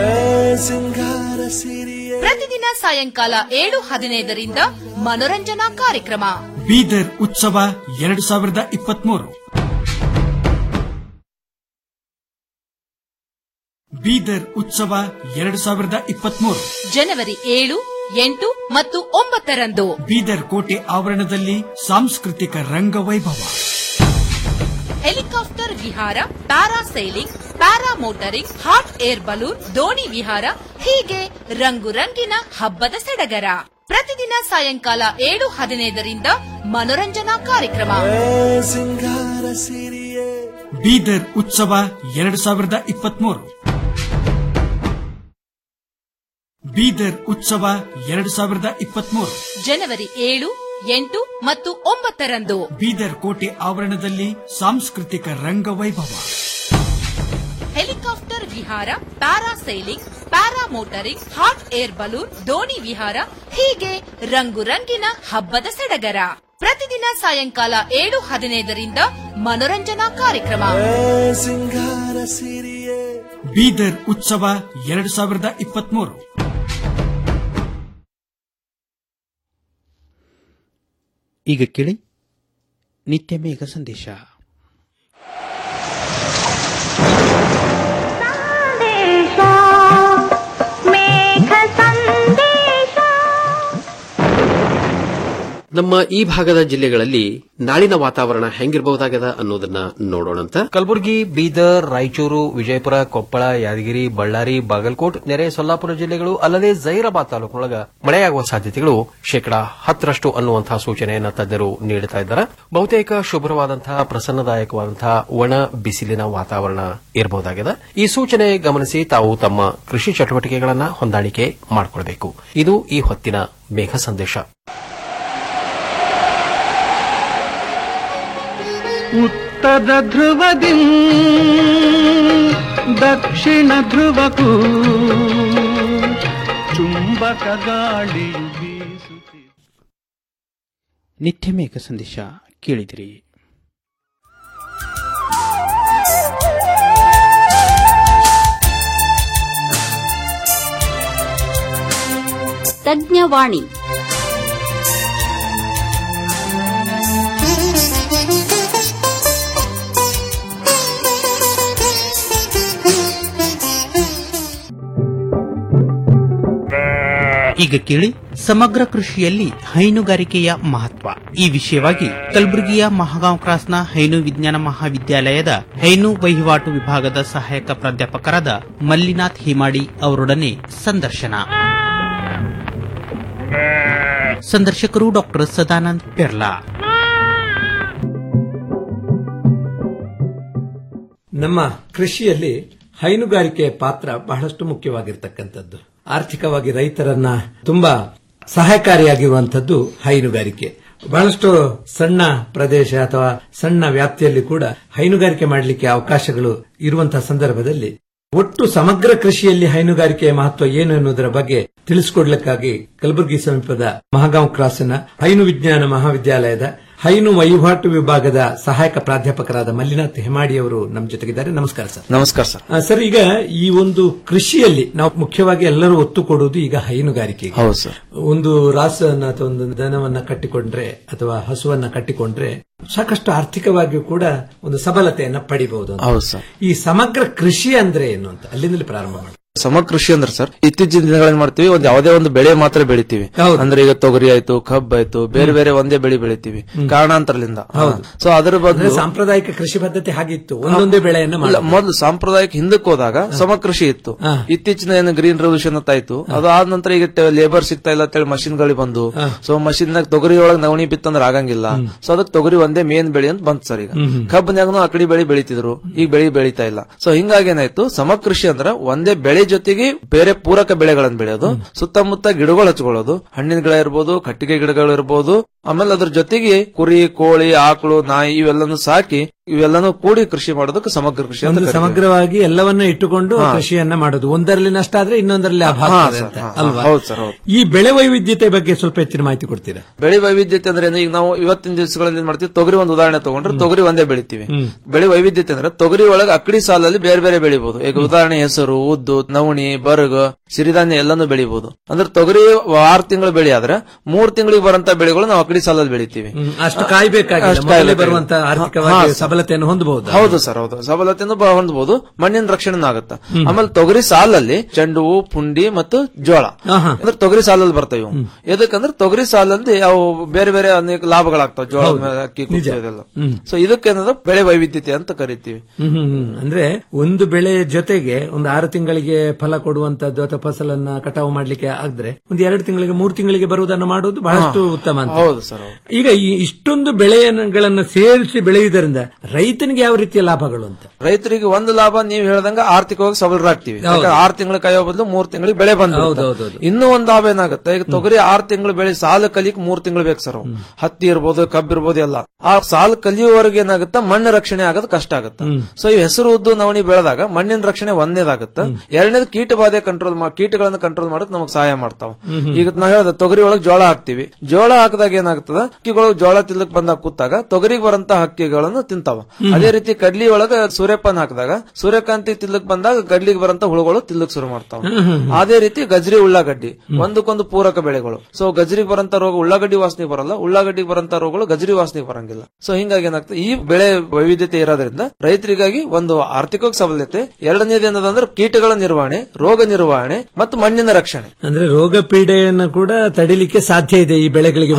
ಪ್ರತಿದಿನ ಸಾಯಂಕಾಲ ಏಳು ಹದಿನೈದರಿಂದ ಮನೋರಂಜನಾ ಕಾರ್ಯಕ್ರಮ ಬೀದರ್ ಉತ್ಸವ ಎರಡು ಸಾವಿರದ ಇಪ್ಪತ್ಮೂರು ಬೀದರ್ ಉತ್ಸವ ಎರಡು ಸಾವಿರದ ಇಪ್ಪತ್ಮೂರು ಜನವರಿ ಏಳು ಎಂಟು ಮತ್ತು ಒಂಬತ್ತರಂದು ಬೀದರ್ ಕೋಟೆ ಆವರಣದಲ್ಲಿ ಸಾಂಸ್ಕೃತಿಕ ರಂಗವೈಭವ ಹೆಲಿಕಾಪ್ಟರ್ ವಿಹಾರ parasailing paramotoring hot air balloon ದೋಣಿ ವಿಹಾರ ಹೀಗೆ ರಂಗು ರಂಗಿನ ಹಬ್ಬದ ಸಡಗರ ಪ್ರತಿದಿನ ಸಾಯಂಕಾಲ ಏಳು ಹದಿನೈದರಿಂದ ಮನೋರಂಜನಾ ಕಾರ್ಯಕ್ರಮ ಬೀದರ್ ಉತ್ಸವ ಎರಡು ಸಾವಿರದ ಇಪ್ಪತ್ಮೂರು ಬೀದರ್ ಉತ್ಸವ ಎರಡು ಸಾವಿರದ ಇಪ್ಪತ್ಮೂರು ಜನವರಿ ಏಳು ಎಂಟು ಮತ್ತು ಒಂಬತ್ತರಂದು ಬೀದರ್ ಕೋಟೆ ಆವರಣದಲ್ಲಿ ಸಾಂಸ್ಕೃತಿಕ ರಂಗವೈಭವ ಹೆಲಿಕಾಪ್ಟರ್ ವಿಹಾರ parasailing paramotoring hot air balloon ದೋಣಿ ವಿಹಾರ ಹೀಗೆ ರಂಗು ರಂಗಿನ ಹಬ್ಬದ ಸಡಗರ ಪ್ರತಿದಿನ ಸಾಯಂಕಾಲ ಏಳು ಹದಿನೈದರಿಂದ ಮನೋರಂಜನಾ ಕಾರ್ಯಕ್ರಮ ಬೀದರ್ ಉತ್ಸವ ಎರಡು ಸಾವಿರದ ಇಪ್ಪತ್ಮೂರು ಈಗ ಕೇಳಿ ನಿತ್ಯ ಮೇಘ ಸಂದೇಶ ನಮ್ಮ ಈ ಭಾಗದ ಜಿಲ್ಲೆಗಳಲ್ಲಿ ನಾಳಿನ ವಾತಾವರಣ ಹೆಂಗಿರಬಹುದಾಗದ ಅನ್ನೋದನ್ನ ನೋಡೋಣಂತ ಕಲಬುರಗಿ ಬೀದರ್ ರಾಯಚೂರು ವಿಜಯಪುರ ಕೊಪ್ಪಳ ಯಾದಗಿರಿ ಬಳ್ಳಾರಿ ಬಾಗಲಕೋಟ್ ನೆರೆ ಸೊಲ್ಲಾಪುರ ಜಿಲ್ಲೆಗಳು ಅಲ್ಲದೆ ಜೈರಾಬಾದ್ ತಾಲೂಕಿನೊಳಗ ಮಳೆಯಾಗುವ ಸಾಧ್ಯತೆಗಳು ಶೇಕಡಾ ಹತ್ತರಷ್ಟು ಅನ್ನುವಂತಹ ಸೂಚನೆಯನ್ನು ತಜ್ಞರು ನೀಡುತ್ತಾ ಇದ್ದಾರೆ ಬಹುತೇಕ ಶುಭ್ರವಾದಂತಹ ಪ್ರಸನ್ನದಾಯಕವಾದಂತಹ ಒಣ ಬಿಸಿಲಿನ ವಾತಾವರಣ ಇರಬಹುದಾಗಿದೆ ಈ ಸೂಚನೆ ಗಮನಿಸಿ ತಾವು ತಮ್ಮ ಕೃಷಿ ಚಟುವಟಿಕೆಗಳನ್ನು ಹೊಂದಾಣಿಕೆ ಮಾಡಿಕೊಳ್ಳಬೇಕು ಇದು ಈ ಹೊತ್ತಿನ ಮೇಘ ಸಂದೇಶ ಉತ್ತರ ಧ್ರುವದಿ ದಕ್ಷಿಣ ಧ್ರುವಕ್ಕೂ ಚುಂಬಕ ಗಾಳಿಯು ಬೀಸುತ್ತಿದೆ ನಿತ್ಯ ಮೇಘ ಸಂದೇಶ ಕೇಳಿದಿರಿ ತಜ್ಞವಾಣಿ ಈಗ ಕೇಳಿ ಸಮಗ್ರ ಕೃಷಿಯಲ್ಲಿ ಹೈನುಗಾರಿಕೆಯ ಮಹತ್ವ ಈ ವಿಷಯವಾಗಿ ಕಲಬುರಗಿಯ ಮಹಾಗಾಂವ್ ಕ್ರಾಸ್ನ ಹೈನು ವಿಜ್ಞಾನ ಮಹಾವಿದ್ಯಾಲಯದ ಹೈನು ವಹಿವಾಟು ವಿಭಾಗದ ಸಹಾಯಕ ಪ್ರಾಧ್ಯಾಪಕರಾದ ಮಲ್ಲಿನಾಥ್ ಹಿಮಾಡಿ ಅವರೊಡನೆ ಸಂದರ್ಶನ ಸಂದರ್ಶಕರು ಡಾಕ್ಟರ್ ಸದಾನಂದ್ ಪೆರ್ಲಾ ನಮ್ಮ ಕೃಷಿಯಲ್ಲಿ ಹೈನುಗಾರಿಕೆಯ ಪಾತ್ರ ಬಹಳಷ್ಟು ಮುಖ್ಯವಾಗಿರ್ತಕ್ಕಂಥದ್ದು ಆರ್ಥಿಕವಾಗಿ ರೈತರನ್ನ ತುಂಬಾ ಸಹಾಯಕಾರಿಯಾಗಿರುವಂತದ್ದು ಹೈನುಗಾರಿಕೆ ಬಹಳಷ್ಟು ಸಣ್ಣ ಪ್ರದೇಶ ಅಥವಾ ಸಣ್ಣ ವ್ಯಾಪ್ತಿಯಲ್ಲಿ ಕೂಡ ಹೈನುಗಾರಿಕೆ ಮಾಡಲಿಕ್ಕೆ ಅವಕಾಶಗಳು ಇರುವಂತಹ ಸಂದರ್ಭದಲ್ಲಿ ಒಟ್ಟು ಸಮಗ್ರ ಕೃಷಿಯಲ್ಲಿ ಹೈನುಗಾರಿಕೆಯ ಮಹತ್ವ ಏನು ಎನ್ನುವುದರ ಬಗ್ಗೆ ತಿಳಿಸಿಕೊಡ್ಲಿಕ್ಕಾಗಿ ಕಲಬುರಗಿ ಸಮೀಪದ ಮಹಾಗಾಂವ್ ಕ್ರಾಸ್ನ ಹೈನು ವಿಜ್ಞಾನ ಮಹಾವಿದ್ಯಾಲಯದ ಹೈನು ವಹಿವಾಟು ವಿಭಾಗದ ಸಹಾಯಕ ಪ್ರಾಧ್ಯಾಪಕರಾದ ಮಲ್ಲಿನಾಥ್ ಹೆಮಾಡಿ ಅವರು ನಮ್ಮ ಜೊತೆಗಿದ್ದಾರೆ ನಮಸ್ಕಾರ ಸರ್ ನಮಸ್ಕಾರ ಸರ್ ಆ, ಸರ್ ಈಗ ಈ ಒಂದು ಕೃಷಿಯಲ್ಲಿ ನಾವು ಮುಖ್ಯವಾಗಿ ಎಲ್ಲರೂ ಒತ್ತು ಕೊಡುವುದು ಈಗ ಹೈನುಗಾರಿಕೆಗೆ ಹೌದು ಸರ್ ಒಂದು ರಾಸನ್ನ ಅಥವಾ ಒಂದು ದನವನ್ನ ಕಟ್ಟಿಕೊಂಡ್ರೆ ಅಥವಾ ಹಸುವನ್ನ ಕಟ್ಟಿಕೊಂಡ್ರೆ ಸಾಕಷ್ಟು ಆರ್ಥಿಕವಾಗಿಯೂ ಕೂಡ ಒಂದು ಸಬಲತೆಯನ್ನ ಪಡಿಬಹುದು ಅಂತ. ಹೌದು ಸರ್ ಈ ಸಮಗ್ರ ಕೃಷಿ ಅಂದ್ರೆ ಏನು ಅಂತ ಅಲ್ಲಿಂದಲೇ ಪ್ರಾರಂಭ ಮಾಡಿ ಸಮಗ್ರ ಕೃಷಿ ಅಂದ್ರೆ ಸರ್ ಇತ್ತೀಚಿನ ದಿನಗಳಲ್ಲಿ ಮಾಡ್ತೀವಿ ಒಂದ್ ಯಾವುದೇ ಒಂದು ಬೆಳೆ ಮಾತ್ರ ಬೆಳಿತೀವಿ ಅಂದ್ರೆ ಈಗ ತೊಗರಿ ಆಯ್ತು ಕಬ್ಬ್ ಆಯ್ತು ಬೇರೆ ಬೇರೆ ಒಂದೇ ಬೆಳೆ ಬೆಳಿತೀವಿ ಕಾರಣಾಂತರದಿಂದ ಹೌದು. ಸೊ ಅದ್ರ ಅಂದ್ರೆ ಬಗ್ಗೆ ಸಾಂಪ್ರದಾಯಿಕ ಕೃಷಿ ಪದ್ಧತಿ ಹಾಗಿತ್ತು ಒಂದೊಂದೇ ಬೆಳೆಯನ್ನ ಇಲ್ಲ, ಮಾಡೋದು. ಮೊದಲು ಸಾಂಪ್ರದಾಯಿಕ ಹಿಂದಕ್ಕೆ ಹೋದಾಗ ಸಮಕೃಷಿ ಇತ್ತು ಇತ್ತೀಚಿನ ಏನು ಗ್ರೀನ್ ರೆವಲ್ಯೂಷನ್ ಅಂತ ಆಯ್ತು ಅದು ಆದ ನಂತರ ಈಗ ಲೇಬರ್ ಸಿಗ್ತಾ ಇಲ್ಲ ಅಂತೇಳಿ ಮಷಿನ್ ಗಳು ಬಂದು ಸೊ ಮಷಿನ್ ನಾಗ ತೊಗರಿ ಒಳಗ್ ನವಣಿ ಬಿತ್ತಂದ್ರೆ ಆಗಂಗಿಲ್ಲ ಸೊ ಅದಕ್ಕೆ ತೊಗರಿ ಒಂದೇ ಮೇನ್ ಬೆಳೆ ಅಂತ ಬಂತು ಸರ್ ಈಗ ಕಬ್ಬನ್ಯಾಗನು ಅಕಡಿ ಬೆಳೆ ಬೆಳಿತಿದ್ರು ಈಗ ಬೆಳೆ ಬೆಳಿತಾ ಇಲ್ಲ ಸೊ ಹಿಂಗಾಗಿ ಏನಾಯ್ತು ಸಮಕೃಷಿ ಅಂದ್ರ ಒಂದೇ ಬೆಳೆ ಜೊತೆಗೆ ಬೇರೆ ಪೂರಕ ಬೆಳೆಗಳನ್ನ ಬೆಳೆಯೋದು ಸುತ್ತಮುತ್ತ ಗಿಡಗಳು ಹಚ್ಕೊಳ್ಳೋದು ಹಣ್ಣಿನ ಗಿಡ ಇರ್ಬೋದು ಕಟ್ಟಿಗೆ ಗಿಡಗಳು ಇರ್ಬೋದು ಆಮೇಲೆ ಅದ್ರ ಜೊತೆಗೆ ಕುರಿ ಕೋಳಿ ಆಕಳು ನಾಯಿ ಇವೆಲ್ಲನೂ ಸಾಕಿ ಇವೆಲ್ಲನೂ ಕೂಡಿ ಕೃಷಿ ಮಾಡೋದಕ್ಕೆ ಸಮಗ್ರ ಕೃಷಿ ಅಂತ ಒಂದು ಕರೀತಾರೆ. ಸಮಗ್ರವಾಗಿ ಎಲ್ಲವನ್ನ ಇಟ್ಟುಕೊಂಡು ಹಾ. ಕೃಷಿಯನ್ನ ಮಾಡೋದು ಒಂದರಲ್ಲಿ ನಷ್ಟ ಆದ್ರೆ ಇನ್ನೊಂದರಲ್ಲಿ ಲಾಭ ಹಾ, ಆಗ್ತದೆ ಸರ್, ಅಂತ, ಹಾ, ಅಲ್ವಾ ಹೌದು ಸರ್, ಹೌದು. ಈ ಬೆಳೆ ವೈವಿಧ್ಯತೆ ಬಗ್ಗೆ ಸ್ವಲ್ಪ ಹೆಚ್ಚಿನ ಮಾಹಿತಿ ಕೊಡ್ತೀರಾ ಬೆಳೆ ವೈವಿಧ್ಯತೆ ಅಂದ್ರೆ ಏನು? ಈಗ ನಾವು ಇವತ್ತಿನ ದಿವಸಗಳಲ್ಲಿ ಏನ್ ಮಾಡ್ತೀವಿ ತೊಗರಿ ಒಂದು ಉದಾಹರಣೆ ತಗೊಂಡ್ರೆ ತೊಗರಿ ಒಂದೇ ಬೆಳಿತೀವಿ ಬೆಳೆ ವೈವಿಧ್ಯತೆ ಅಂದ್ರೆ ತೊಗರಿ ಒಳಗೆ ಅಕ್ಕಡಿ ಸಾಲಲ್ಲಿ ಬೇರೆ ಬೇರೆ ಬೆಳಿಬಹುದು ಈಗ ಉದಾಹರಣೆ ಹೆಸರು ಉದ್ದು ನವಣಿ ಬರಗ ಸಿರಿಧಾನ್ಯ ಎಲ್ಲಾನು ಬೆಳಿಬಹುದು ಅಂದ್ರೆ ತೊಗರಿ ಆರು ತಿಂಗಳು ಬೆಳೆ ಆದ್ರೆ ಮೂರ್ ತಿಂಗಳಿಗೆ ಬರಂತ ಬೆಳೆಗಳು ನಾವು ಅಕ್ಕಡಿ ಸಾಲಲ್ಲಿ ಬೆಳಿತೀವಿ ಅಷ್ಟು ಕಾಯ್ಬೇಕಾಗಿಲ್ಲ ಅಷ್ಟು ಮೊದಲೇ ಕಾಯ್ಬೇಕಾಗಿಲ್ಲ. ಬರುವಂತ ಹಾ, ಆರ್ಥಿಕವಾಗಿ ಸರ್. ಸಬಲತೆಯನ್ನು ಹೊಂದಬಹುದು ಹೌದು ಸರ್ ಹೌದು ಸಬಲತೆಯನ್ನು ಬ- ಹೊಂದಬಹುದು ಮಣ್ಣಿನ ರಕ್ಷಣೆ ಆಗುತ್ತೆ ಆಮೇಲೆ ತೊಗರಿ ಸಾಲಲ್ಲಿ ಚೆಂಡು ಹೂ ಪುಂಡಿ ಮತ್ತು ಜೋಳ ಅಂದ್ರೆ ತೊಗರಿ ಸಾಲಲ್ಲಿ ಬರ್ತವೆ ಇವು ಎದಕ್ಕಂದ್ರೆ ತೊಗರಿ ಸಾಲಲ್ಲಿ ಅವು ಬೇರೆ ಬೇರೆ ಅನೇಕ ಲಾಭಗಳಾಗ್ತಾವ ಜೋಳ ಹೌದು. ಮೇಲೆ ಅಕ್ಕಿ ನಿಜ. ಕುಚ್ಚು ಇದೆಲ್ಲ ಹ್ಮ್. ಸೊ ಇದಕ್ಕೇನಂದ್ರೆ ಬೆಳೆ ವೈವಿಧ್ಯತೆ ಅಂತ ಕರಿತೀವಿ ಹ್ಮ್, ಹ್ಮ್, ಹ್ಮ್. ಅಂದ್ರೆ ಒಂದು ಬೆಳೆ ಜೊತೆಗೆ ಒಂದು ಆರು ತಿಂಗಳಿಗೆ ಫಲ ಕೊಡುವಂತದ್ದು ಅಥವಾ ಫಸಲನ್ನ ಕಟಾವು ಮಾಡ್ಲಿಕ್ಕೆ ಆದ್ರೆ ಒಂದು ಎರಡು ತಿಂಗಳಿಗೆ ಮೂರು ತಿಂಗಳಿಗೆ ಬರುವುದನ್ನು ಮಾಡುವುದು ಬಹಳಷ್ಟು ಹಾ. ಉತ್ತಮ ಅಂತ ಹೌದು ಸರ್ ಹೌದು. ಈಗ ಈ ಇಷ್ಟೊಂದು ಬೆಳೆಗಳನ್ನು ಸೇರಿಸಿ ಬೆಳೆಯುವುದರಿಂದ ರೈತನಿಗೆ ಯಾವ ರೀತಿಯ ಲಾಭಗಳು ಅಂತ ರೈತರಿಗೆ ಒಂದು ಲಾಭ ನೀವು ಹೇಳ್ದಂಗ ಆರ್ಥಿಕವಾಗಿ ಸಬಲರಾಗ್ತೀವಿ ಹೌದು. ಯಾಕಂದ್ರೆ ಆರು ತಿಂಗಳು ಕಾಯೋ ಬದಲು ಮೂರ್ ತಿಂಗಳಿಗೆ ಬೆಳೆ ಬಂದ ಹೌದು, ಹೌದು, ಹೌದು. ಇನ್ನೂ ಒಂದ್ ಲಾಭ ಏನಾಗುತ್ತೆ ಈಗ ತೊಗರಿ ಆರು ತಿಂಗಳು ಬೆಳೆ ಸಾಲ ಕಲಿಕ್ ಮೂರ್ ತಿಂಗಳು ಬೇಕು ಸರ್ ಅವು. ಹತ್ತಿ ಇರ್ಬೋದು ಕಬ್ಬು ಇರ್ಬೋದು ಎಲ್ಲ ಆ ಸಾಲ ಕಲಿಯುವವರೆಗೆ ಏನಾಗುತ್ತೆ ಮಣ್ಣು ರಕ್ಷಣೆ ಆಗೋದು ಕಷ್ಟ ಆಗುತ್ತೆ ಸೊ ಈ ಹೆಸರು ಉದ್ದು ನವಣಿ ಬೆಳೆದಾಗ ಮಣ್ಣಿನ ರಕ್ಷಣೆ ಒಂದೇದಾಗುತ್ತೆ ಎರಡನೇದು ಕೀಟ ಬಾಧೆ ಕಂಟ್ರೋಲ್ ಕೀಟಗಳನ್ನ ಕಂಟ್ರೋಲ್ ಮಾಡಕ್ ನಮಗೆ ಸಹಾಯ ಮಾಡ್ತಾವ ಈಗ ನಾವು ಹೇಳ್ದೆ ತೊಗರಿ ಒಳಗೆ ಜೋಳ ಹಾಕ್ತಿವಿ ಜೋಳ ಹಾಕಿದಾಗ ಏನಾಗ್ತದ ಹಕ್ಕಿಗಳು ಜೋಳ ತಿಲ್ಲಕ್ ಬಂದಾಗ ಕೂತಾಗ ತೊಗರಿಗೆ ಬರಂತ ಹಕ್ಕಿಗಳನ್ನು ತಿಂತಾವ ಅದೇ ರೀತಿ ಕಡ್ಲಿ ಒಳಗ ಸೂರ್ಯಪಾನ ಹಾಕಿದಾಗ ಸೂರ್ಯಕಾಂತಿ ತಿಲ್ಲಕ್ ಬಂದಾಗ ಕಡ್ಲಿಗೆ ಬರಂತ ಹುಳುಗಳು ತಿಲ್ಲಕ್ ಶುರು ಮಾಡ್ತಾವ ಅದೇ ರೀತಿ ಗಜ್ರಿ ಉಳ್ಳಾಗಡ್ಡಿ ಒಂದಕ್ಕೊಂದು ಪೂರಕ ಬೆಳೆಗಳು ಸೊ ಗಜ್ರಿಗೆ ಬರಂತ ರೋಗ ಉಳ್ಳಾಗಡ್ಡಿ ವಾಸನೆ ಬರಲ್ಲ ಉಳ್ಳಾಗಡ್ಡಿಗೆ ಬರಂತ ರೋಗಗಳು ಗಜ್ರಿ ವಾಸನೆ ಬರಂಗಿಲ್ಲ ಸೊ ಹಿಂಗಾಗಿ ಏನಾಗ್ತದೆ ಈ ಬೆಳೆ ವೈವಿಧ್ಯತೆ ಇರೋದ್ರಿಂದ ರೈತರಿಗಾಗಿ ಒಂದು ಆರ್ಥಿಕವಾಗಿ ಸಬಲತೆ ಎರಡನೇದು ಏನದಂದ್ರೆ ಕೀಟಗಳ ನಿರ್ವಹಣೆ ರೋಗ ನಿರ್ವಹಣೆ ಮತ್ತು ಮಣ್ಣಿನ ರಕ್ಷಣೆ ಅಂದ್ರೆ ರೋಗ ಪೀಡೆಯನ್ನು ಕೂಡ ತಡಿಲಿಕ್ಕೆ ಸಾಧ್ಯ ಇದೆ ಈ ಬೆಳೆಗಳಿಗೆ ಹಾ, ಬರುವಂತದ್ದು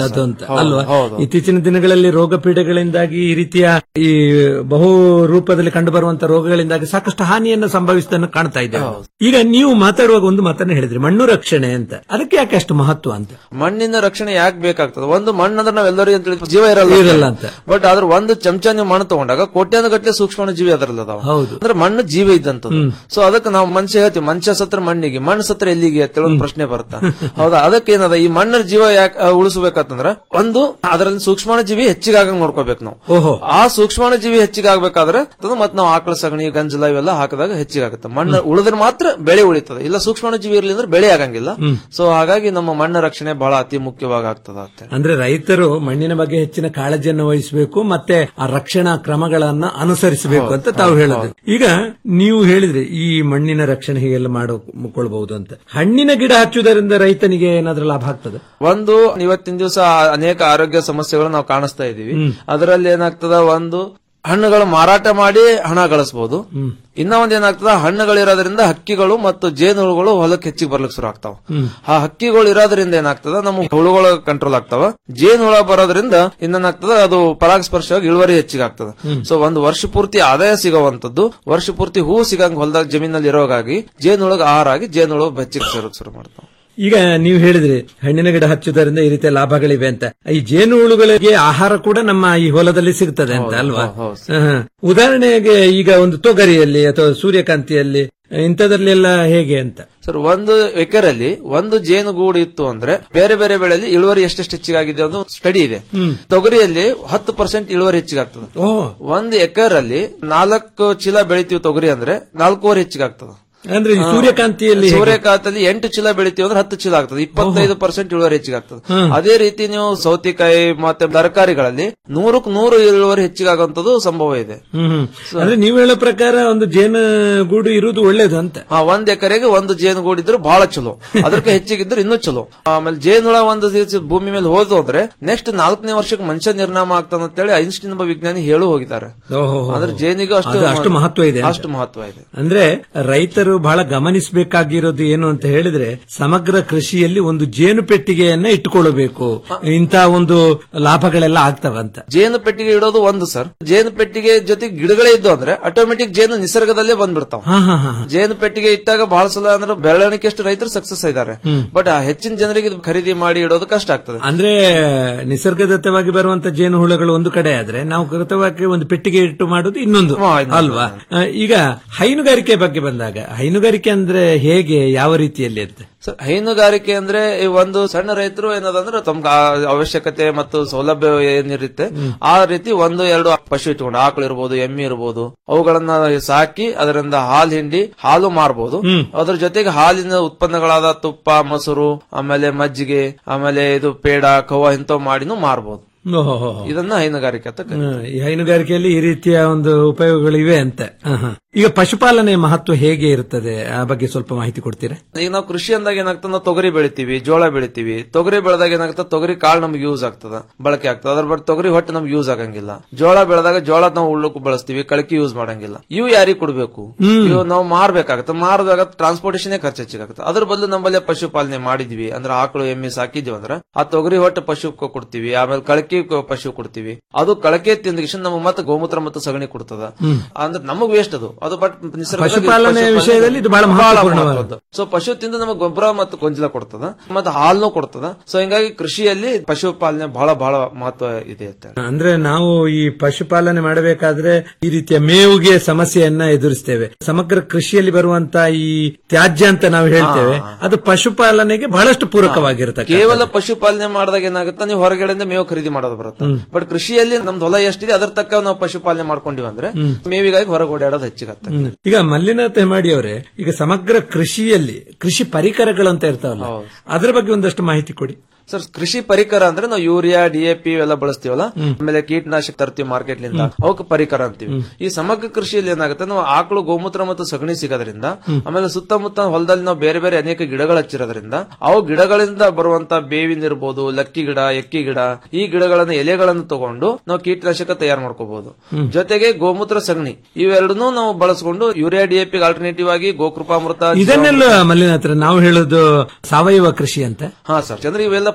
ಅದು ಅಂತ ಹೌದು, ಅಲ್ವಾ ಹೌದು. ಇತ್ತೀಚಿನ ದಿನಗಳಲ್ಲಿ ರೋಗ ಪೀಡೆಗಳಿಂದಾಗಿ ಈ ರೀತಿಯ ಈ ಬಹು ರೂಪದಲ್ಲಿ ಕಂಡು ಬರುವಂತಹ ರೋಗಗಳಿಂದಾಗಿ ಸಾಕಷ್ಟು ಹಾನಿಯನ್ನು ಸಂಭವಿಸುವುದನ್ನು ಕಾಣ್ತಾ ಇದ್ದೇವೆ ಈಗ ನೀವು ಮಾತಾಡುವಾಗ ಒಂದು ಮಾತನ್ನ ಹೇಳಿದ್ರಿ ಮಣ್ಣು ರಕ್ಷಣೆ ಅಂತ ಅದಕ್ಕೆ ಯಾಕೆ ಅಷ್ಟು ಮಹತ್ವ ಅಂತ ಮಣ್ಣಿನ ರಕ್ಷಣೆ ಯಾಕೆ ಬೇಕಾಗ್ತದೆ ಒಂದು ಮಣ್ಣು ಅಂದ್ರೆ ನಾವೆಲ್ಲರೂ ಅಂತ ಹೇಳಿ ಜೀವ ಇರಲ್ಲ ಇರಲ್ಲ ಅಂತ. ಬಟ್ ಆದ್ರೆ ಒಂದು ಚಮಚ ನೀವು ಮಣ್ಣು ತಗೊಂಡಾಗ ಕೋಟ್ಯಾಂತರ ಗಟ್ಟಲೆ ಸೂಕ್ಷ್ಮ ಜೀವಿ ಅದರಲ್ಲಿ ಅದಾವ ಹೌದು ಅಂದ್ರೆ ಮಣ್ಣು ಜೀವ ಇದ್ದಂತದ್ದು ಸೊ ಅದಕ್ಕೆ ನಾವು ಮನುಷ್ಯ ಹೇಳ್ತೀವಿ ಮನುಷ್ಯ ಸತ್ರ ಮಣ್ಣಿಗೆ ಮಣ್ಣು ಸತ್ರ ಎಲ್ಲಿಗೆ ಅಂತ ಹೇಳೋ ಒಂದು ಪ್ರಶ್ನೆ ಬರುತ್ತಾ ಹೌದಾ ಅದಕ್ಕೆ ಏನದ ಈ ಮಣ್ಣರ ಜೀವ ಯಾಕೆ ಉಳಿಸಬೇಕಂತಂದ್ರ ಒಂದು ಅದರಲ್ಲಿ ಸೂಕ್ಷ್ಮಾಣು ಜೀವಿ ಹೆಚ್ಚಿಗೆ ಆಗಂಗ್ ನೋಡ್ಕೋಬೇಕು ನಾವು ಓಹೋ ಆ ಸೂಕ್ಷ್ಮಾಣು ಜೀವಿ ಹೆಚ್ಚಿಗೆ ಆಗ್ಬೇಕಾದ್ರೆ ಅದು ಮತ್ತೆ ನಾವು ಆಕಳ ಸಗಣಿ ಗಂಜಲ ಇವೆಲ್ಲ ಹಾಕಿದಾಗ ಹೆಚ್ಚಿಗೆ ಆಗುತ್ತೆ ಮಣ್ಣು ಉಳಿದ್ರೆ ಮಾತ್ರ ಬೆಳೆ ಉಳಿತದೆ ಇಲ್ಲ ಸೂಕ್ಷ್ಮಾಣು ಜೀವಿ ಇರಲಿ ಅಂದ್ರೆ ಬೆಳೆ ಆಗಂಗಿಲ್ಲ ಹ್ಮ್. ಸೊ ಹಾಗಾಗಿ ನಮ್ಮ ಮಣ್ಣು ರಕ್ಷಣೆ ಬಹಳ ಅತಿ ಮುಖ್ಯವಾಗಿ ಆಗ್ತದ ಅಂತ ಅಂದ್ರೆ ರೈತರು ಮಣ್ಣಿನ ಬಗ್ಗೆ ಹೆಚ್ಚಿನ ಕಾಳಜಿಯನ್ನು ವಹಿಸಬೇಕು ಮತ್ತೆ ಆ ರಕ್ಷಣಾ ಕ್ರಮಗಳನ್ನ ಅನುಸರಿಸಬೇಕು ಅಂತ ತಾವು ಹೇಳೋದು ಈಗ ನೀವು ಹೇಳಿದ್ರಿ ಈ ಮಣ್ಣಿನ ರಕ್ಷಣೆ ಹೀಗೆಲ್ಲ ಮಾಡಿಕೊಳ್ಬಹುದು ಅಂತ ಹಣ್ಣಿನ ಗಿಡ ಹಚ್ಚುವುದರಿಂದ ರೈತನಿಗೆ ಏನಾದ್ರೂ ಲಾಭ ಆಗ್ತದೆ ಒಂದು ಇವತ್ತಿನ ದಿವಸ ಅನೇಕ ಆರೋಗ್ಯ ಸಮಸ್ಯೆಗಳು ನಾವು ಕಾಣಿಸ್ತಾ ಇದೀವಿ ಅದರಲ್ಲಿ ಏನಾಗ್ತದ ಒಂದು ಹಣ್ಣುಗಳು ಮಾರಾಟ ಮಾಡಿ ಹಣ ಗಳಿಸಬಹುದು ಇನ್ನ ಒಂದ್ ಏನಾಗ್ತದ ಹಣ್ಣುಗಳಿರೋದ್ರಿಂದ ಹಕ್ಕಿಗಳು ಮತ್ತು ಜೇನುಹುಳುಗಳು ಹೊಲಕ್ಕೆ ಹೆಚ್ಚಿಗೆ ಬರ್ಲಿಕ್ಕೆ ಶುರು ಆಗ್ತಾವ ಆ ಹಕ್ಕಿಗಳು ಇರೋದ್ರಿಂದ ಏನಾಗ್ತದ ನಮ್ಮ ಹುಳುಗಳು ಕಂಟ್ರೋಲ್ ಆಗ್ತಾವ ಜೇನುಹುಳ ಬರೋದ್ರಿಂದ ಇನ್ನೇನಾಗ್ತದ ಅದು ಪರಾಗಸ್ಪರ್ಶವಾಗಿ ಇಳುವರಿ ಹೆಚ್ಚಿಗೆ ಆಗ್ತದ ಸೊ ಒಂದು ವರ್ಷ ಪೂರ್ತಿ ಆದಾಯ ಸಿಗುವಂತದ್ದು ವರ್ಷ ಪೂರ್ತಿ ಹೂ ಸಿಗಂಗ್ ಹೊಲದಾಗ ಜಮೀನಲ್ಲಿ ಇರೋಗಾಗಿ ಜೇನುಹುಳಗ ಆಹಾರ ಆಗಿ ಜೇನುಹುಳು ಹೆಚ್ಚಿಗೆ ಸೇರೋಕ್ ಶುರು ಮಾಡ್ತಾವ ಈಗ ನೀವು ಹೇಳಿದ್ರಿ ಹಣ್ಣಿನ ಗಿಡ ಹಚ್ಚುವುದರಿಂದ ಈ ರೀತಿಯ ಲಾಭಗಳಿವೆ ಅಂತ ಈ ಜೇನುಹುಳುಗಳಿಗೆ ಆಹಾರ ಕೂಡ ನಮ್ಮ ಈ ಹೊಲದಲ್ಲಿ ಸಿಗ್ತದೆ ಅಂತ ಅಲ್ವಾ ಹ. ಉದಾಹರಣೆಗೆ ಈಗ ಒಂದು ತೊಗರಿಯಲ್ಲಿ ಅಥವಾ ಸೂರ್ಯಕಾಂತಿಯಲ್ಲಿ ಇಂಥದ್ರಲ್ಲೆಲ್ಲ ಹೇಗೆ ಅಂತ ಸರ್ ಒಂದು ಎಕರೆಲ್ಲಿ ಒಂದು ಜೇನುಗೂಡು ಇತ್ತು ಅಂದ್ರೆ ಬೇರೆ ಬೇರೆ ಬೆಳೆಯಲ್ಲಿ ಇಳುವರಿ ಎಷ್ಟೆಷ್ಟು ಹೆಚ್ಚಿಗಾಗಿದೆ ಅನ್ನೋ ಸ್ಟಡಿ ಇದೆ ತೊಗರಿಯಲ್ಲಿ ಹತ್ತು ಪರ್ಸೆಂಟ್ ಇಳುವರಿ ಹೆಚ್ಚಿಗಾಗ್ತದೆ ಒಂದು ಎಕರಲ್ಲಿ ನಾಲ್ಕು ಚೀಲ ಬೆಳಿತೀವಿ ತೊಗರಿ ಅಂದ್ರೆ ನಾಲ್ಕೂವರೆ ಹೆಚ್ಚಿಗಾಗ್ತದೆ ಅಂದ್ರೆ ಈ ಸೂರ್ಯಕಾಂತಿಯಲ್ಲಿ ಹೇಗೆ? ಸೂರ್ಯಕಾಂತಲ್ಲಿ ಎಂಟು ಚೀಲ ಬೆಳಿತೀವಿ ಅಂದ್ರೆ ಹತ್ತು ಚೀಲ ಆಗ್ತದೆ ಇಪ್ಪತ್ತೈದು ಪರ್ಸೆಂಟ್ ಇಳುವರಿ ಹೆಚ್ಚಿಗಾಗ್ತದೆ ಹ್ಮ್. ಅದೇ ರೀತಿ ನೀವು ಸೌತೆಕಾಯಿ ಮತ್ತೆ ತರಕಾರಿಗಳಲ್ಲಿ ನೂರಕ್ಕೆ ನೂರು ಇಳುವರಿ ಹೆಚ್ಚಿಗಾಗುವಂತದ್ದು ಸಂಭವ ಇದೆ ಹ್ಮ್ ಹ್ಮ್. ಅಂದ್ರೆ ನೀವು ಹೇಳೋ ಪ್ರಕಾರ ಒಂದು ಜೇನು ಗೂಡು ಇರುವುದು ಒಳ್ಳೇದು ಅಂತ ಆ ಒಂದ್ ಎಕರೆಗೆ ಒಂದು ಜೇನುಗೂಡು ಇದ್ರೆ ಬಹಳ ಚಲೋ ಅದಕ್ಕೆ ಹೆಚ್ಚಿಗಿದ್ರೆ ಇನ್ನೂ ಚಲೋ ಆಮೇಲೆ ಜೇನುಳ ಒಂದು ದಿವ್ಸ ಭೂಮಿ ಮೇಲೆ ಹೋದು ಅಂದ್ರೆ ನೆಕ್ಸ್ಟ್ ನಾಲ್ಕನೇ ವರ್ಷಕ್ಕೆ ಮನುಷ್ಯ ನಿರ್ನಾಮ ಆಗ್ತಾನೆ ಅಂತೇಳಿ ಐನ್ಸ್ಟೀನ್ ಎಂಬ ವಿಜ್ಞಾನಿ ಹೇಳು ಹೋಗಿದ್ದಾರೆ ಓಹೋ. ಅಂದ್ರೆ ಜೇನಿಗೂ ಅಷ್ಟು ಅದು ಅಷ್ಟು ಮಹತ್ವ ಇದೆ ಅಂತ. ಅಷ್ಟು ಮಹತ್ವ ಇದೆ ಅಂದ್ರೆ ರೈತರು ಬಹಳ ಗಮನಿಸಬೇಕಾಗಿರೋದು ಏನು ಅಂತ ಹೇಳಿದ್ರೆ ಸಮಗ್ರ ಕೃಷಿಯಲ್ಲಿ ಒಂದು ಜೇನು ಪೆಟ್ಟಿಗೆಯನ್ನ ಇಟ್ಟುಕೊಳ್ಳಬೇಕು ಇಂತ ಒಂದು ಲಾಭಗಳೆಲ್ಲ ಆಗ್ತವಂತ ಜೇನು ಪೆಟ್ಟಿಗೆ ಇಡೋದು ಒಂದು ಸರ್ ಜೇನು ಪೆಟ್ಟಿಗೆ ಜೊತೆ ಗಿಡಗಳೇ ಇದ್ದು ಅಂದ್ರೆ ಆಟೋಮೆಟಿಕ್ ಜೇನು ನಿಸರ್ಗದಲ್ಲೇ ಬಂದ್ಬಿಡ್ತಾವ ಹಾ ಹಾ ಹಾ ಜೇನು ಪೆಟ್ಟಿಗೆ ಇಟ್ಟಾಗ ಬಹಳ ಸಲ ಅಂದ್ರೆ ಬೆಳವಣಿಗೆ ಎಷ್ಟು ರೈತರು ಸಕ್ಸಸ್ ಇದ್ದಾರೆ ಹ್ಮ್. ಬಟ್ ಹೆಚ್ಚಿನ ಜನರಿಗೆ ಇದು ಖರೀದಿ ಮಾಡಿ ಇಡೋದು ಕಷ್ಟ ಆಗ್ತದೆ ಅಂದ್ರೆ ನಿಸರ್ಗದತ್ತವಾಗಿ ಬರುವಂತ ಜೇನು ಹುಳಗಳು ಒಂದು ಕಡೆ ಆದ್ರೆ ನಾವು ಕೃತವಾಗಿ ಒಂದು ಪೆಟ್ಟಿಗೆ ಇಟ್ಟು ಮಾಡುದು ಇನ್ನೊಂದು ಅಲ್ವಾ ಆ, ಈಗ ಹೈನುಗಾರಿಕೆ ಬಗ್ಗೆ ಬಂದಾಗ ಹೈನುಗಾರಿಕೆ ಅಂದ್ರೆ ಹೇಗೆ ಯಾವ ರೀತಿಯಲ್ಲಿ ಅಂತ ಸರ್ ಹೈನುಗಾರಿಕೆ ಅಂದ್ರೆ ಈ ಒಂದು ಸಣ್ಣ ರೈತರು ಏನದಂದ್ರೆ ತಮ್ಗೆ ಆ ಅವಶ್ಯಕತೆ ಮತ್ತು ಸೌಲಭ್ಯ ಏನಿರುತ್ತೆ ಆ ರೀತಿ ಒಂದು ಎರಡು ಪಶು ಇಟ್ಕೊಂಡು ಆಕಳು ಇರ್ಬೋದು ಎಮ್ಮೆ ಇರ್ಬೋದು ಅವುಗಳನ್ನ ಸಾಕಿ ಅದರಿಂದ ಹಾಲು ಹಿಂಡಿ ಹಾಲು ಮಾರ್ಬೋದು ಅದ್ರ ಜೊತೆಗೆ ಹಾಲಿನ ಉತ್ಪನ್ನಗಳಾದ ತುಪ್ಪ ಮೊಸರು ಆಮೇಲೆ ಮಜ್ಜಿಗೆ ಆಮೇಲೆ ಇದು ಪೇಡ ಕವ್ವ ಇಂಥವು ಮಾಡಿನೂ ಮಾರ್ಬೋದು ಓಹೋ ಇದನ್ನ ಹೈನುಗಾರಿಕೆ ಅಂತ ಕರೀತಾರೆ. ಹ್ಮ್, ಈ ಹೈನುಗಾರಿಕೆಯಲ್ಲಿ ಈ ರೀತಿಯ ಒಂದು ಉಪಯೋಗಗಳಿವೆ ಅಂತ ಹ, ಹ. ಈಗ ಪಶುಪಾಲನೆ ಮಹತ್ವ ಹೇಗೆ ಇರುತ್ತದೆ ಆ ಬಗ್ಗೆ ಸ್ವಲ್ಪ ಮಾಹಿತಿ ಕೊಡ್ತೀರಾ ಈಗ ನಾವು ಕೃಷಿ ಅಂದಾಗ ಏನಾಗ್ತದೆ ನಾವು ತೊಗರಿ ಬೆಳಿತೀವಿ ಜೋಳ ಬೆಳಿತೀವಿ ತೊಗರಿ ಬೆಳೆದಾಗ ಏನಾಗ್ತದೆ ತೊಗರಿ ಕಾಳು ನಮ್ಗೆ ಯೂಸ್ ಆಗ್ತದ ಬಳಕೆ ಆಗ್ತದೆ ಅದ್ರ ಬಟ್ ತೊಗರಿ ಹೊಟ್ಟೆ ನಮ್ಗೆ ಯೂಸ್ ಆಗಂಗಿಲ್ಲ ಜೋಳ ಬೆಳೆದಾಗ ಜೋಳ ನಾವು ಉಳ್ಳಕ್ಕೂ ಬಳಸ್ತೀವಿ ಕಳಕಿ ಯೂಸ್ ಮಾಡಂಗಿಲ್ಲ ಇವು ಯಾರಿಗೆ ಕೊಡಬೇಕು ಹ್ಮ್. ಇವು ನಾವು ಮಾರ್ಬೇಕಾಗತ್ತೆ ಮಾರಿದಾಗ ಟ್ರಾನ್ಸ್ಪೋರ್ಟೇಷನ್ ಖರ್ಚು ಹೆಚ್ಚಿಗಾಗುತ್ತೆ ಅದ್ರ ಬದಲು ನಮ್ಮಲ್ಲಿ ಪಶುಪಾಲನೆ ಮಾಡಿದ್ವಿ ಅಂದ್ರೆ ಆಕಳು ಎಮ್ಮೆ ಸಾಕಿದ್ವಿ ಅಂದ್ರೆ ಆ ತೊಗರಿ ಹೊಟ್ಟೆ ಪಶು ಕೊ- ಕೊಡ್ತೀವಿ ಆಮೇಲೆ ಕಳಕಿ ಕೊ- ಪಶು ಕೊಡ್ತೀವಿ ಅದು ಕಳಕೆ ತಿಂದ ನಮ್ಮ ಮತ್ತೆ ಗೋಮೂತ್ರ ಮತ್ತು ಸಗಣಿ ಕೊಡ್ತದ ಹ್ಮ್. ಅಂದ್ರೆ ನಮಗ್ ವೇಸ್ಟ್ ಅದು ಅದು ಬಟ್ ಪಶುಪಾಲನೆ ವಿಷಯದಲ್ಲಿ ಇದು ಬಹಳ ಮಹತ್ವಪೂರ್ಣವಾದದ್ದು. ಸೊ ಪಶು ತಿಂದು ನಮಗೆ ಗೊಬ್ಬರ ಮತ್ತು ಗೊಂಜಲ ಕೊಡ್ತದ ಮತ್ತೆ ಹಾಲ್ನು ಕೊಡ್ತದ ಸೊ ಹಿಂಗಾಗಿ ಕೃಷಿಯಲ್ಲಿ ಪಶುಪಾಲನೆ ಬಹಳ ಬಹಳ ಮಹತ್ವ ಇದೆ ಅಂತ ಅಂದ್ರೆ ನಾವು ಈ ಪಶುಪಾಲನೆ ಮಾಡಬೇಕಾದ್ರೆ ಈ ರೀತಿಯ ಮೇವುಗೆ ಸಮಸ್ಯೆಯನ್ನ ಎದುರಿಸ್ತೇವೆ ಸಮಗ್ರ ಕೃಷಿಯಲ್ಲಿ ಬರುವಂತ ಈ ತ್ಯಾಜ್ಯ ಅಂತ ನಾವು ಹೇಳ್ತೇವೆ ಅದು ಪಶುಪಾಲನೆಗೆ ಬಹಳಷ್ಟು ಪೂರಕವಾಗಿರುತ್ತೆ ಕೇವಲ ಪಶುಪಾಲನೆ ಮಾಡಿದಾಗ ಏನಾಗುತ್ತೆ ನೀವು ಹೊರಗಡೆಯಿಂದ ಮೇವು ಖರೀದಿ ಮಾಡೋದು ಬರುತ್ತೆ ಬಟ್ ಕೃಷಿಯಲ್ಲಿ ನಮ್ದು ಹೊಲ ಎಷ್ಟಿದೆ ಅದ್ರ ತಕ್ಕ ನಾವು ಪಶುಪಾಲನೆ ಮಾಡ್ಕೊಂಡಿವಿ ಅಂದ್ರೆ ಮೇವಿಗಾಗಿ ಹೊರಗೆ ಓಡಾಡೋದು ಹೆಚ್ಚಿಗತ್ತೆ ಹ್ಮ್. ಈಗ ಮಲ್ಲಿನಾಥ್ ಹೆಮಾಡಿ ಅವರೇ ಈಗ ಸಮಗ್ರ ಕೃಷಿಯಲ್ಲಿ ಕೃಷಿ ಪರಿಕರಗಳು ಅಂತ ಇರ್ತಾವಲ್ಲ ಅದ್ರ ಬಗ್ಗೆ ಒಂದಷ್ಟು ಮಾಹಿತಿ ಕೊಡಿ ಸರ್ ಕೃಷಿ ಪರಿಕರ ಅಂದ್ರೆ ನಾವು ಯೂರಿಯಾ ಡಿಎಪಿ ಇವೆಲ್ಲ ಬಳಸ್ತೀವಲ್ಲ ಆಮೇಲೆ ಕೀಟನಾಶಕ ತರ್ತೀವಿ ಮಾರ್ಕೆಟ್ ಲಿಂದ ಅವಕ್ಕೆ ಪರಿಕರ ಅಂತೀವಿ ಈ ಸಮಗ್ರ ಕೃಷಿಯಲ್ಲಿ ಏನಾಗುತ್ತೆ ನಾವು ಆಕಳು ಗೋಮೂತ್ರ ಮತ್ತು ಸಗಣಿ ಸಿಗೋದ್ರಿಂದ ಆಮೇಲೆ ಸುತ್ತಮುತ್ತ ಹೊಲದಲ್ಲಿ ನಾವು ಬೇರೆ ಬೇರೆ ಅನೇಕ ಗಿಡಗಳು ಹಚ್ಚಿರೋದ್ರಿಂದ ಅವು ಗಿಡಗಳಿಂದ ಬರುವಂತ ಬೇವಿನ ಇರ್ಬೋದು ಲಕ್ಕಿ ಗಿಡ ಎಕ್ಕಿ ಗಿಡ ಈ ಗಿಡಗಳನ್ನ ಎಲೆಗಳನ್ನು ತಗೊಂಡು ನಾವು ಕೀಟನಾಶಕ ತಯಾರು ಮಾಡ್ಕೋಬಹುದು ಜೊತೆಗೆ ಗೋಮೂತ್ರ ಸಗಣಿ ಇವೆರಡನ್ನೂ ನಾವು ಬಳಸ್ಕೊಂಡು ಯೂರಿಯಾ ಡಿಎಪಿ ಆಲ್ಟರ್ನೇಟಿವ್ ಆಗಿ ಗೋಕೃಪಾಮೃತ ಇದನ್ನೆಲ್ಲ ಮಲ್ಲಿನಾಥ್ ನಾವು ಹೇಳೋದು ಸಾವಯವ ಕೃಷಿ ಅಂತ ಹಾ ಸರ್ ಅಂದ್ರೆ ಇವೆಲ್ಲ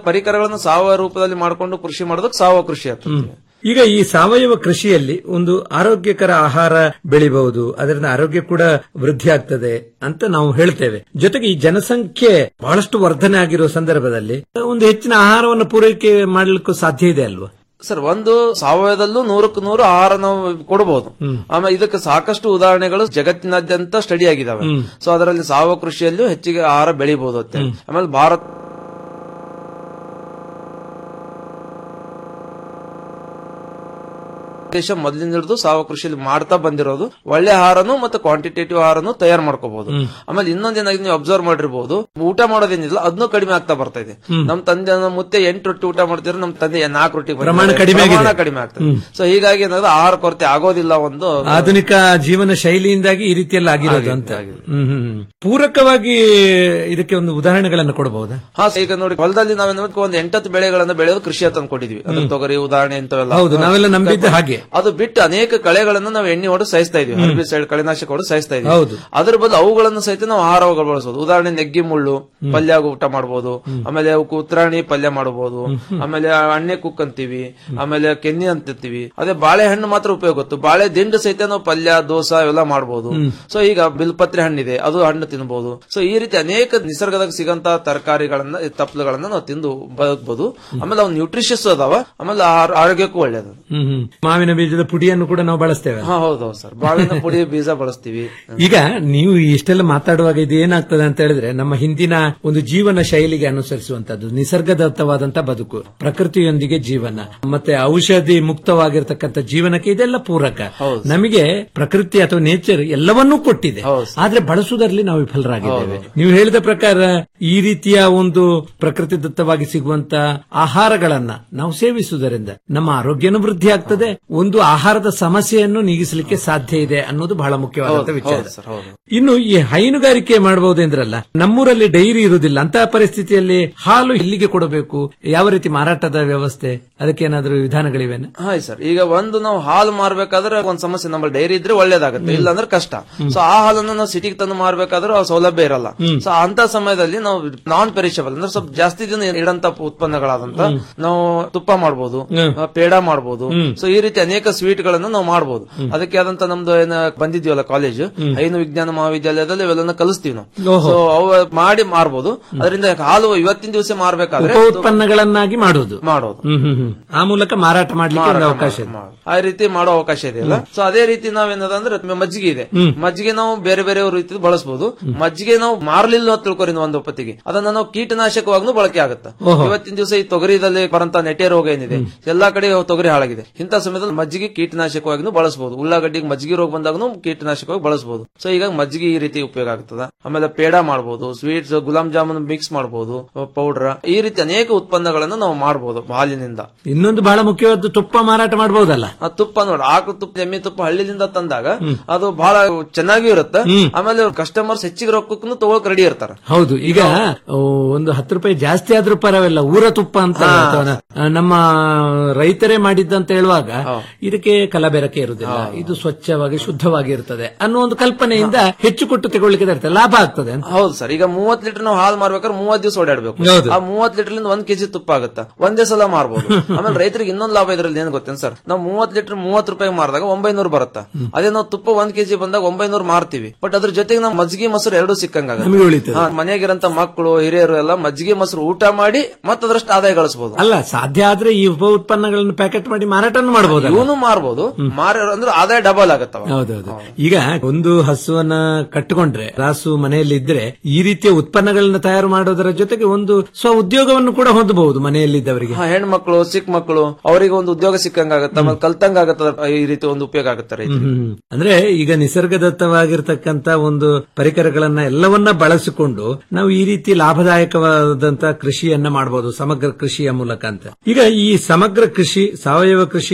ಪರಿಕರಗಳನ್ನು ಸಾವಯವ ರೂಪದಲ್ಲಿ ಮಾಡ್ಕೊಂಡು ಕೃಷಿ ಮಾಡೋದಕ್ಕೆ ಸಾವಯವ ಕೃಷಿ ಆಗ್ತದೆ ಈಗ ಈ ಸಾವಯವ ಕೃಷಿಯಲ್ಲಿ ಒಂದು ಆರೋಗ್ಯಕರ ಆಹಾರ ಬೆಳಿಬಹುದು ಅದರಿಂದ ಆರೋಗ್ಯ ಕೂಡ ವೃದ್ಧಿ ಆಗ್ತದೆ ಅಂತ ನಾವು ಹೇಳ್ತೇವೆ ಜೊತೆಗೆ ಈ ಜನಸಂಖ್ಯೆ ಬಹಳಷ್ಟು ವರ್ಧನೆ ಆಗಿರೋ ಸಂದರ್ಭದಲ್ಲಿ ಒಂದು ಹೆಚ್ಚಿನ ಆಹಾರವನ್ನು ಪೂರೈಕೆ ಮಾಡಲಿಕ್ಕೂ ಸಾಧ್ಯ ಇದೆ ಅಲ್ವಾ ಸರ್ ಒಂದು ಸಾವಯವದಲ್ಲೂ ನೂರಕ್ಕೆ ನೂರು ಆಹಾರ ನಾವು ಕೊಡಬಹುದು ಆಮೇಲೆ ಇದಕ್ಕೆ ಸಾಕಷ್ಟು ಉದಾಹರಣೆಗಳು ಜಗತ್ತಿನಾದ್ಯಂತ ಸ್ಟಡಿ ಆಗಿದಾವೆ ಸೊ ಅದರಲ್ಲಿ ಸಾವಯವ ಕೃಷಿಯಲ್ಲೂ ಹೆಚ್ಚಿಗೆ ಆಹಾರ ಬೆಳಿಬಹುದು ಅಂತ ಹೇಳಿ. ಆಮೇಲೆ ಭಾರತ ದೇಶ ಮೊದಲಿನ ಹಿಡಿದು ಸಾವಯವ ಕೃಷಿಯಲ್ಲಿ ಮಾಡ್ತಾ ಬಂದಿರೋದು ಒಳ್ಳೆ ಆಹಾರನು ಮತ್ತೆ ಕ್ವಾಂಟಿಟೇಟಿವ್ ಆಹಾರನು ತಯಾರು ಮಾಡ್ಕೋಬಹುದು ಆಮೇಲೆ ಇನ್ನೊಂದೇನಾಗಿ ನೀವು ಅಬ್ಸರ್ವ್ ಮಾಡಿರ್ಬೋದು ಊಟ ಮಾಡೋದೇನಿಲ್ಲ ಅದನ್ನು ಕಡಿಮೆ ಆಗ್ತಾ ಬರ್ತಾ ಇದೆ ನಮ್ ತಂದೆ ನಮ್ಮ ಮುತ್ತೆ ಎಂಟು ರೊಟ್ಟಿ ಊಟ ಮಾಡ್ತಿದ್ರೆ ನಮ್ ತಂದೆ ನಾಲ್ಕು ರೊಟ್ಟಿ ಬಂದಿದೆ. ಪ್ರಮಾಣ ಕಡಿಮೆ ಆಗಿದೆ. ಪ್ರಮಾಣ ಕಡಿಮೆ ಆಗ್ತದೆ ಸೊ ಹೀಗಾಗಿ ಏನಾದ್ರು ಆಹಾರ ಕೊರತೆ ಆಗೋದಿಲ್ಲ ಒಂದು ಆಧುನಿಕ ಜೀವನ ಶೈಲಿಯಿಂದಾಗಿ ಈ ರೀತಿಯಲ್ಲಿ ಆಗಿರೋದು ಅಂತ ಹ್ಮ್, ಹ್ಮ್, ಹ್ಮ್. ಪೂರಕವಾಗಿ ಇದಕ್ಕೆ ಒಂದು ಉದಾಹರಣೆಗಳನ್ನು ಕೊಡಬಹುದಾ ಹಾ ಈಗ ನೋಡಿ ಹೊಲದಲ್ಲಿ ನಾವೇನು ಒಂದು ಎಂಟತ್ತು ಬೆಳೆಗಳನ್ನ ಬೆಳೆಯೋದು ಕೃಷಿ ಅಂತ ಅನ್ಕೊಂಡಿದೀವಿ ಅಂದ್ರೆ ತೊಗರಿ ಉದಾಹರಣೆ ಇಂಥವೆಲ್ಲ ಹೌದು, ನಾವೆಲ್ಲ ನಂಬಿದ್ದು ಹಾಗೆ. ಅದು ಬಿಟ್ಟು ಅನೇಕ ಕಳೆಗಳನ್ನ ನಾವು ಎಣ್ಣೆ ಹೊಡೆದು ಸಾಯಿಸ್ತಾ ಇದೀವಿ ಹರ್ಬಿಸೈಡ್ ಕಳೆನಾಶಕ ಹೊಡೆದು ಸಾಯಿಸ್ತಾ ಇದೀವಿ ಹೌದು. ಅದ್ರ ಬದಲು ಅವುಗಳನ್ನು ಸಹಿತ ನಾವು ಆಹಾರಗಳು ಬಳಸಬಹುದು ಉದಾಹರಣೆ ನೆಗ್ಗಿ ಮುಳ್ಳು ಪಲ್ಯ ಊಟ ಮಾಡಬಹುದು ಆಮೇಲೆ ಅವಕ್ಕೆ ಉತ್ತರಾಣಿ ಪಲ್ಯ ಮಾಡಬಹುದು ಆಮೇಲೆ ಅಣ್ಣೆ ಕುಕ್ ಅಂತೀವಿ ಆಮೇಲೆ ಕೆನ್ನಿ ಅಂತೀವಿ ಅದೇ ಬಾಳೆಹಣ್ಣು ಮಾತ್ರ ಉಪಯೋಗ ಗೊತ್ತು ಬಾಳೆ ದಿಂಡು ಸಹಿತ ನಾವು ಪಲ್ಯ ದೋಸೆ ಇವೆಲ್ಲ ಮಾಡಬಹುದು ಸೊ ಈಗ ಬಿಲ್ಪತ್ರೆ ಹಣ್ಣಿದೆ ಅದು ಹಣ್ಣು ತಿನ್ಬಹುದು ಸೊ ಈ ರೀತಿ ಅನೇಕ ನಿಸರ್ಗದಾಗ ಸಿಗಂತ ತರಕಾರಿಗಳನ್ನ ತಪ್ಪಲುಗಳನ್ನ ನಾವು ತಿಂದು ಬದುಕಬಹುದು ಆಮೇಲೆ ಅವು ನ್ಯೂಟ್ರಿಷಿಯಸ್ ಅದಾವ ಆಮೇಲೆ ಆರ್- ಆರೋಗ್ಯಕ್ಕೂ ಒಳ್ಳೇದು ಹ್ಮ್, ಹ್ಮ್. ಮಾವಿನ ಬೀಜದ ಪುಡಿಯನ್ನು ಕೂಡ ನಾವು ಬಳಸ್ತೇವೆ ಹಾ ಹೌದು ಸರ್ ಬಾಳಿನ ಪುಡಿ ಬೀಜ ಬಳಸ್ತೀವಿ ಈಗ ನೀವು ಇಷ್ಟೆಲ್ಲ ಮಾತಾಡುವಾಗ ಇದು ಏನಾಗ್ತದೆ ಅಂತ ಹೇಳಿದ್ರೆ ನಮ್ಮ ಹಿಂದಿನ ಒಂದು ಜೀವನ ಶೈಲಿಗೆ ಅನುಸರಿಸುವಂತದ್ದು ನಿಸರ್ಗದತ್ತವಾದಂತ ಬದುಕು ಪ್ರಕೃತಿಯೊಂದಿಗೆ ಜೀವನ ಮತ್ತೆ ಔಷಧಿ ಮುಕ್ತವಾಗಿರ್ತಕ್ಕಂಥ ಜೀವನಕ್ಕೆ ಇದೆಲ್ಲ ಪೂರಕ ನಮಗೆ ಪ್ರಕೃತಿ ಅಥವಾ ನೇಚರ್ ಎಲ್ಲವನ್ನೂ ಕೊಟ್ಟಿದೆ ಆದ್ರೆ ಬಳಸುವುದರಲ್ಲಿ ನಾವು ವಿಫಲರಾಗಿದ್ದೇವೆ ನೀವು ಹೇಳಿದ ಪ್ರಕಾರ ಈ ರೀತಿಯ ಒಂದು ಪ್ರಕೃತಿ ದತ್ತವಾಗಿ ಸಿಗುವಂತ ಆಹಾರಗಳನ್ನ ನಾವು ಸೇವಿಸುವುದರಿಂದ ನಮ್ಮ ಆರೋಗ್ಯನೂ ವೃದ್ಧಿ ಆಗ್ತದೆ ಒಂದು ಆಹಾರದ ಸಮಸ್ಯೆಯನ್ನು ನೀಗಿಸಲಿಕ್ಕೆ ಸಾಧ್ಯ ಇದೆ ಅನ್ನೋದು ಬಹಳ ಮುಖ್ಯವಾದಂತ ಹೌದು, ವಿಚಾರ ಹೌದು ಸರ್, ಹೌದು. ಇನ್ನು ಈ ಹೈನುಗಾರಿಕೆ ಮಾಡಬಹುದು ಎಂದ್ರಲ್ಲ ನಮ್ಮೂರಲ್ಲಿ ಡೈರಿ ಇರುವುದಿಲ್ಲ ಅಂತಹ ಪರಿಸ್ಥಿತಿಯಲ್ಲಿ ಹಾಲು ಇಲ್ಲಿಗೆ ಕೊಡಬೇಕು ಯಾವ ರೀತಿ ಮಾರಾಟದ ವ್ಯವಸ್ಥೆ ಅದಕ್ಕೆ ಏನಾದರೂ ವಿಧಾನಗಳಿವೆನೆ ಹಾಯ್ ಸರ್ ಈಗ ಒಂದು ನಾವು ಹಾಲು ಮಾರ್ಬೇಕಾದ್ರೆ ಒಂದ್ ಸಮಸ್ಯೆ ನಮ್ಮ ಡೈರಿ ಇದ್ರೆ ಒಳ್ಳೇದಾಗುತ್ತೆ ಇಲ್ಲ ಅಂದ್ರೆ ಕಷ್ಟ ಸೊ ಆ ಹಾಲನ್ನು ನಾವು ಸಿಟಿಗೆ ತಂದು ಮಾರ್ಬೇಕಾದ್ರೆ ಆ ಸೌಲಭ್ಯ ಇರಲ್ಲ ಸೊ ಅಂತ ಸಮಯದಲ್ಲಿ ನಾವು ನಾನ್ ಪೆರಿಷಬಲ್ ಅಂದ್ರೆ ಸ್ವಲ್ಪ ಜಾಸ್ತಿ ದಿನ ಇಡಂತ ಉತ್ಪನ್ನಗಳಾದಂತ ನಾವು ತುಪ್ಪ ಮಾಡಬಹುದು ಪೇಡ ಮಾಡಬಹುದು ಸೊ ಈ ರೀತಿ ಅನೇಕ ಸ್ವೀಟ್ ಗಳನ್ನ ನಾವು ಮಾಡಬಹುದು ಅದಕ್ಕೆ ಆದಂತ ನಮ್ದು ಏನ ಬಂದಿದ್ವಲ್ಲ ಕಾಲೇಜ್ ಐನು ವಿಜ್ಞಾನ ಮಹಾವಿದ್ಯಾಲಯದಲ್ಲಿ ಇವೆಲ್ಲ ಕಲಿಸ್ತೀವಿ ನಾವು ಓಹೋ. ಸೊ ಅವು ಮಾಡಿ ಮಾರ್ಬೋದು ಅದರಿಂದ ಹಾಲು ಇವತ್ತಿನ ದಿವಸ ಮಾರ್ಬೇಕಾದ್ರೆ ಉಪ ಉತ್ಪನ್ನಗಳನ್ನಾಗಿ ಮಾಡುವುದು ಮಾಡೋದು ಹ್ಮ್ ಹ್ಮ್ ಹ್ಮ್. ಆ ಮೂಲಕ ಮಾರಾಟ ಮಾಡ್ಲಿಕ್ಕೆ ಒಂದು ಅವಕಾಶ ಇದೆ ಆ ರೀತಿ ಮಾಡೋ ಅವಕಾಶ ಇದೆ ಅಲ್ಲ ಸೊ ಅದೇ ರೀತಿ ನಾವೇನದಂದ್ರೆ ಮಜ್ಜಿಗೆ ಇದೆ ಮಜ್ಜಿಗೆ ನಾವು ಬೇರೆ ಬೇರೆ ರೀತಿ ಬಳಸಬಹುದು ಮಜ್ಜಿಗೆ ನಾವು ಮಾರ್ಲಿಲ್ಲ ಅಂತ ತಿಳ್ಕೊರಿ ನೀವು ಒಂದು ಹೊತ್ತಿಗೆ ಅದನ್ನ ನಾವು ಕೀಟನಾಶಕವಾಗೂ ಬಳಕೆ ಆಗುತ್ತೆ ಓಹೋ. ಇವತ್ತಿನ ದಿವಸ ಈ ತೊಗರಿದಲ್ಲಿ ಬರಂತ ನೆಟೆ ರೋಗ ಏನಿದೆ ಎಲ್ಲಾ ಕಡೆ ತೊಗರಿ ಹಾಳಾಗಿದೆ ಇಂಥ ಸಮಯದಲ್ಲಿ ಮಜ್ಜಿಗೆ ಕೀಟನಾಶಕವಾಗಿ ಬಳಸಬಹುದು ಉಳ್ಳಾಗಡ್ಡಿಗೆ ಮಜ್ಜಿಗೆ ರೋಗ ಬಂದಾಗೂ ಕೀಟನಾಶಕವಾಗಿ ಬಳಸಬಹುದು ಸೊ ಈಗ ಮಜ್ಜಿಗೆ ಈ ರೀತಿ ಉಪಯೋಗ ಆಗ್ತದ ಆಮೇಲೆ ಪೇಡ ಮಾಡಬಹುದು ಸ್ವೀಟ್ಸ್ ಗುಲಾಬ್ ಜಾಮೂನ್ ಮಿಕ್ಸ್ ಮಾಡಬಹುದು ಪೌಡರ್ ಈ ರೀತಿ ಅನೇಕ ಉತ್ಪನ್ನಗಳನ್ನು ನಾವು ಮಾಡಬಹುದು ಹಾಲಿನಿಂದ ಇನ್ನೊಂದು ಬಹಳ ಮುಖ್ಯವಾದ ತುಪ್ಪ ಮಾರಾಟ ಮಾಡಬಹುದಲ್ಲ ಆ ತುಪ್ಪ ನೋಡಿ ಆಕಳು ತುಪ್ಪ ಎಮ್ಮೆ ತುಪ್ಪ ಹಳ್ಳಿಲಿಂದ ತಂದಾಗ ಅದು ಬಹಳ ಚೆನ್ನಾಗಿ ಇರುತ್ತೆ ಆಮೇಲೆ ಕಸ್ಟಮರ್ಸ್ ಹೆಚ್ಚಿಗೆ ರೊಕ್ಕಕ್ಕೂ ತಗೊಳಕ್ ರೆಡಿ ಇರ್ತಾರೆ ಹೌದು ಈಗ ಓ, ಒಂದು ಹತ್ತು ರೂಪಾಯಿ ಜಾಸ್ತಿ ಆದ್ರೂ ಪರವಾಗಿಲ್ಲ ಊರ ತುಪ್ಪ ಅಂತ ಅಥವಾ ನ- ನಮ್ಮ ರೈತರೇ ಮಾಡಿದ್ದಂತ ಹೇಳುವಾಗ ಇದಕ್ಕೆ ಕಲಬೆರಕೆ ಇರುವುದಿಲ್ಲ ಇದು ಸ್ವಚ್ಛವಾಗಿ ಶುದ್ಧವಾಗಿ ಇರ್ತದೆ ಅನ್ನೋ ಒಂದು ಕಲ್ಪನೆಯಿಂದ ಹೆಚ್ಚು ಕೊಟ್ಟು ತಗೊಳ್ಳಿಕ್ಕೆ ಇರ್ತದೆ ಲಾಭ ಆಗ್ತದೆ ಅಂತ ಹೌದು ಸರ್ ಈಗ ಮೂವತ್ ಲೀಟರ್ ನಾವು ಹಾಲು ಮಾರ್ಬೇಕಾದ್ರೆ ಮೂವತ್ ದಿವಸ ಓಡಾಡ್ಬೇಕು ಹೌದು. ಆ ಮೂವತ್ ಲೀಟರ್ ಒಂದ್ ಕೆಜಿ ತುಪ್ಪ ಆಗುತ್ತೆ ಒಂದೇ ಸಲ ಮಾರ್ಬೋದು ಆಮೇಲೆ ರೈತರಿಗೆ ಇನ್ನೊಂದು ಲಾಭ ಇದ್ರಲ್ಲಿ ಏನ್ ಗೊತ್ತೇನು ಸರ್ ನಾವು ಮೂವತ್ ಲೀಟರ್ ಮೂವತ್ ರೂಪಾಯಿ ಮಾರಿದಾಗ ಒಂಬೈನೂರು ಬರುತ್ತೆ ಅದೇ ನಾವು ತುಪ್ಪ ಒಂದ್ ಕೆಜಿ ಬಂದಾಗ ಒಂಬೈನೂರು ಮಾರ್ತೀವಿ ಬಟ್ ಅದ್ರ ಜೊತೆಗೆ ನಾವು ಮಜ್ಜಿಗೆ ಮೊಸರು ಎರಡು ನಮಗೆ ಉಳಿತದೆ. ಸಿಕ್ಕಂಗ ಮನೆಯಾಗಿರಂತ ಮಕ್ಕಳು ಹಿರಿಯರು ಎಲ್ಲ ಮಜ್ಜಿಗೆ ಮೊಸರು ಊಟ ಮಾಡಿ ಮತ್ತದ್ರಷ್ಟು ಆದಾಯ ಗಳಿಸಬಹುದು ಅಲ್ಲ ಸಾಧ್ಯ ಆದ್ರೆ ಈ ಉಪ ಉತ್ಪನ್ನಗಳನ್ನು ಪ್ಯಾಕೆಟ್ ಮಾಡಿ ಮಾರಾಟನೂ ಮಾಡಬಹುದು ಇವನು ಮಾರ್ಬೋದು ಮಾರ ಅಂದ್ರೆ ಆದಾಯ ಡಬಲ್ ಆಗತ್ತವ ಹೌದೌದು ಈಗ ಒಂದು ಹಸುವನ್ನ ಕಟ್ಟಿಕೊಂಡ್ರೆ ರಾಸು ಮನೆಯಲ್ಲಿ ಇದ್ರೆ ಈ ರೀತಿಯ ಉತ್ಪನ್ನಗಳನ್ನ ತಯಾರು ಮಾಡೋದರ ಜೊತೆಗೆ ಒಂದು ಸ್ವ ಉದ್ಯೋಗವನ್ನು ಕೂಡ ಹೊಂದಬಹುದು ಮನೆಯಲ್ಲಿದ್ದವರಿಗೆ ಹಾ, ಹೆಣ್ಮಕ್ಳು ಚಿಕ್ಕ ಮಕ್ಕಳು ಅವರಿಗೆ ಒಂದು ಉದ್ಯೋಗ ಸಿಕ್ಕಂಗಾಗತ್ತ ಆಮೇಲೆ ಕಲ್ತಂಗ ಆಗತ್ತ ಈ ರೀತಿ ಒಂದು ಉಪಯೋಗ ಆಗುತ್ತೆ ರೈತರಿಗೆ ಹ್ಮ್. ಅಂದ್ರೆ ಈಗ ನಿಸರ್ಗದತ್ತವಾಗಿರ್ತಕ್ಕಂತ ಒಂದು ಪರಿಕರಗಳನ್ನ ಎಲ್ಲವನ್ನ ಬಳಸಿಕೊಂಡು ನಾವು ಈ ರೀತಿ ಲಾಭದಾಯಕವಾದಂತ ಕೃಷಿಯನ್ನ ಮಾಡಬಹುದು ಸಮಗ್ರ ಕೃಷಿಯ ಮೂಲಕ ಅಂತ ಈಗ ಈ ಸಮಗ್ರ ಕೃಷಿ ಸಾವಯವ ಕೃಷಿ ನೈಸರ್ಗಿಕ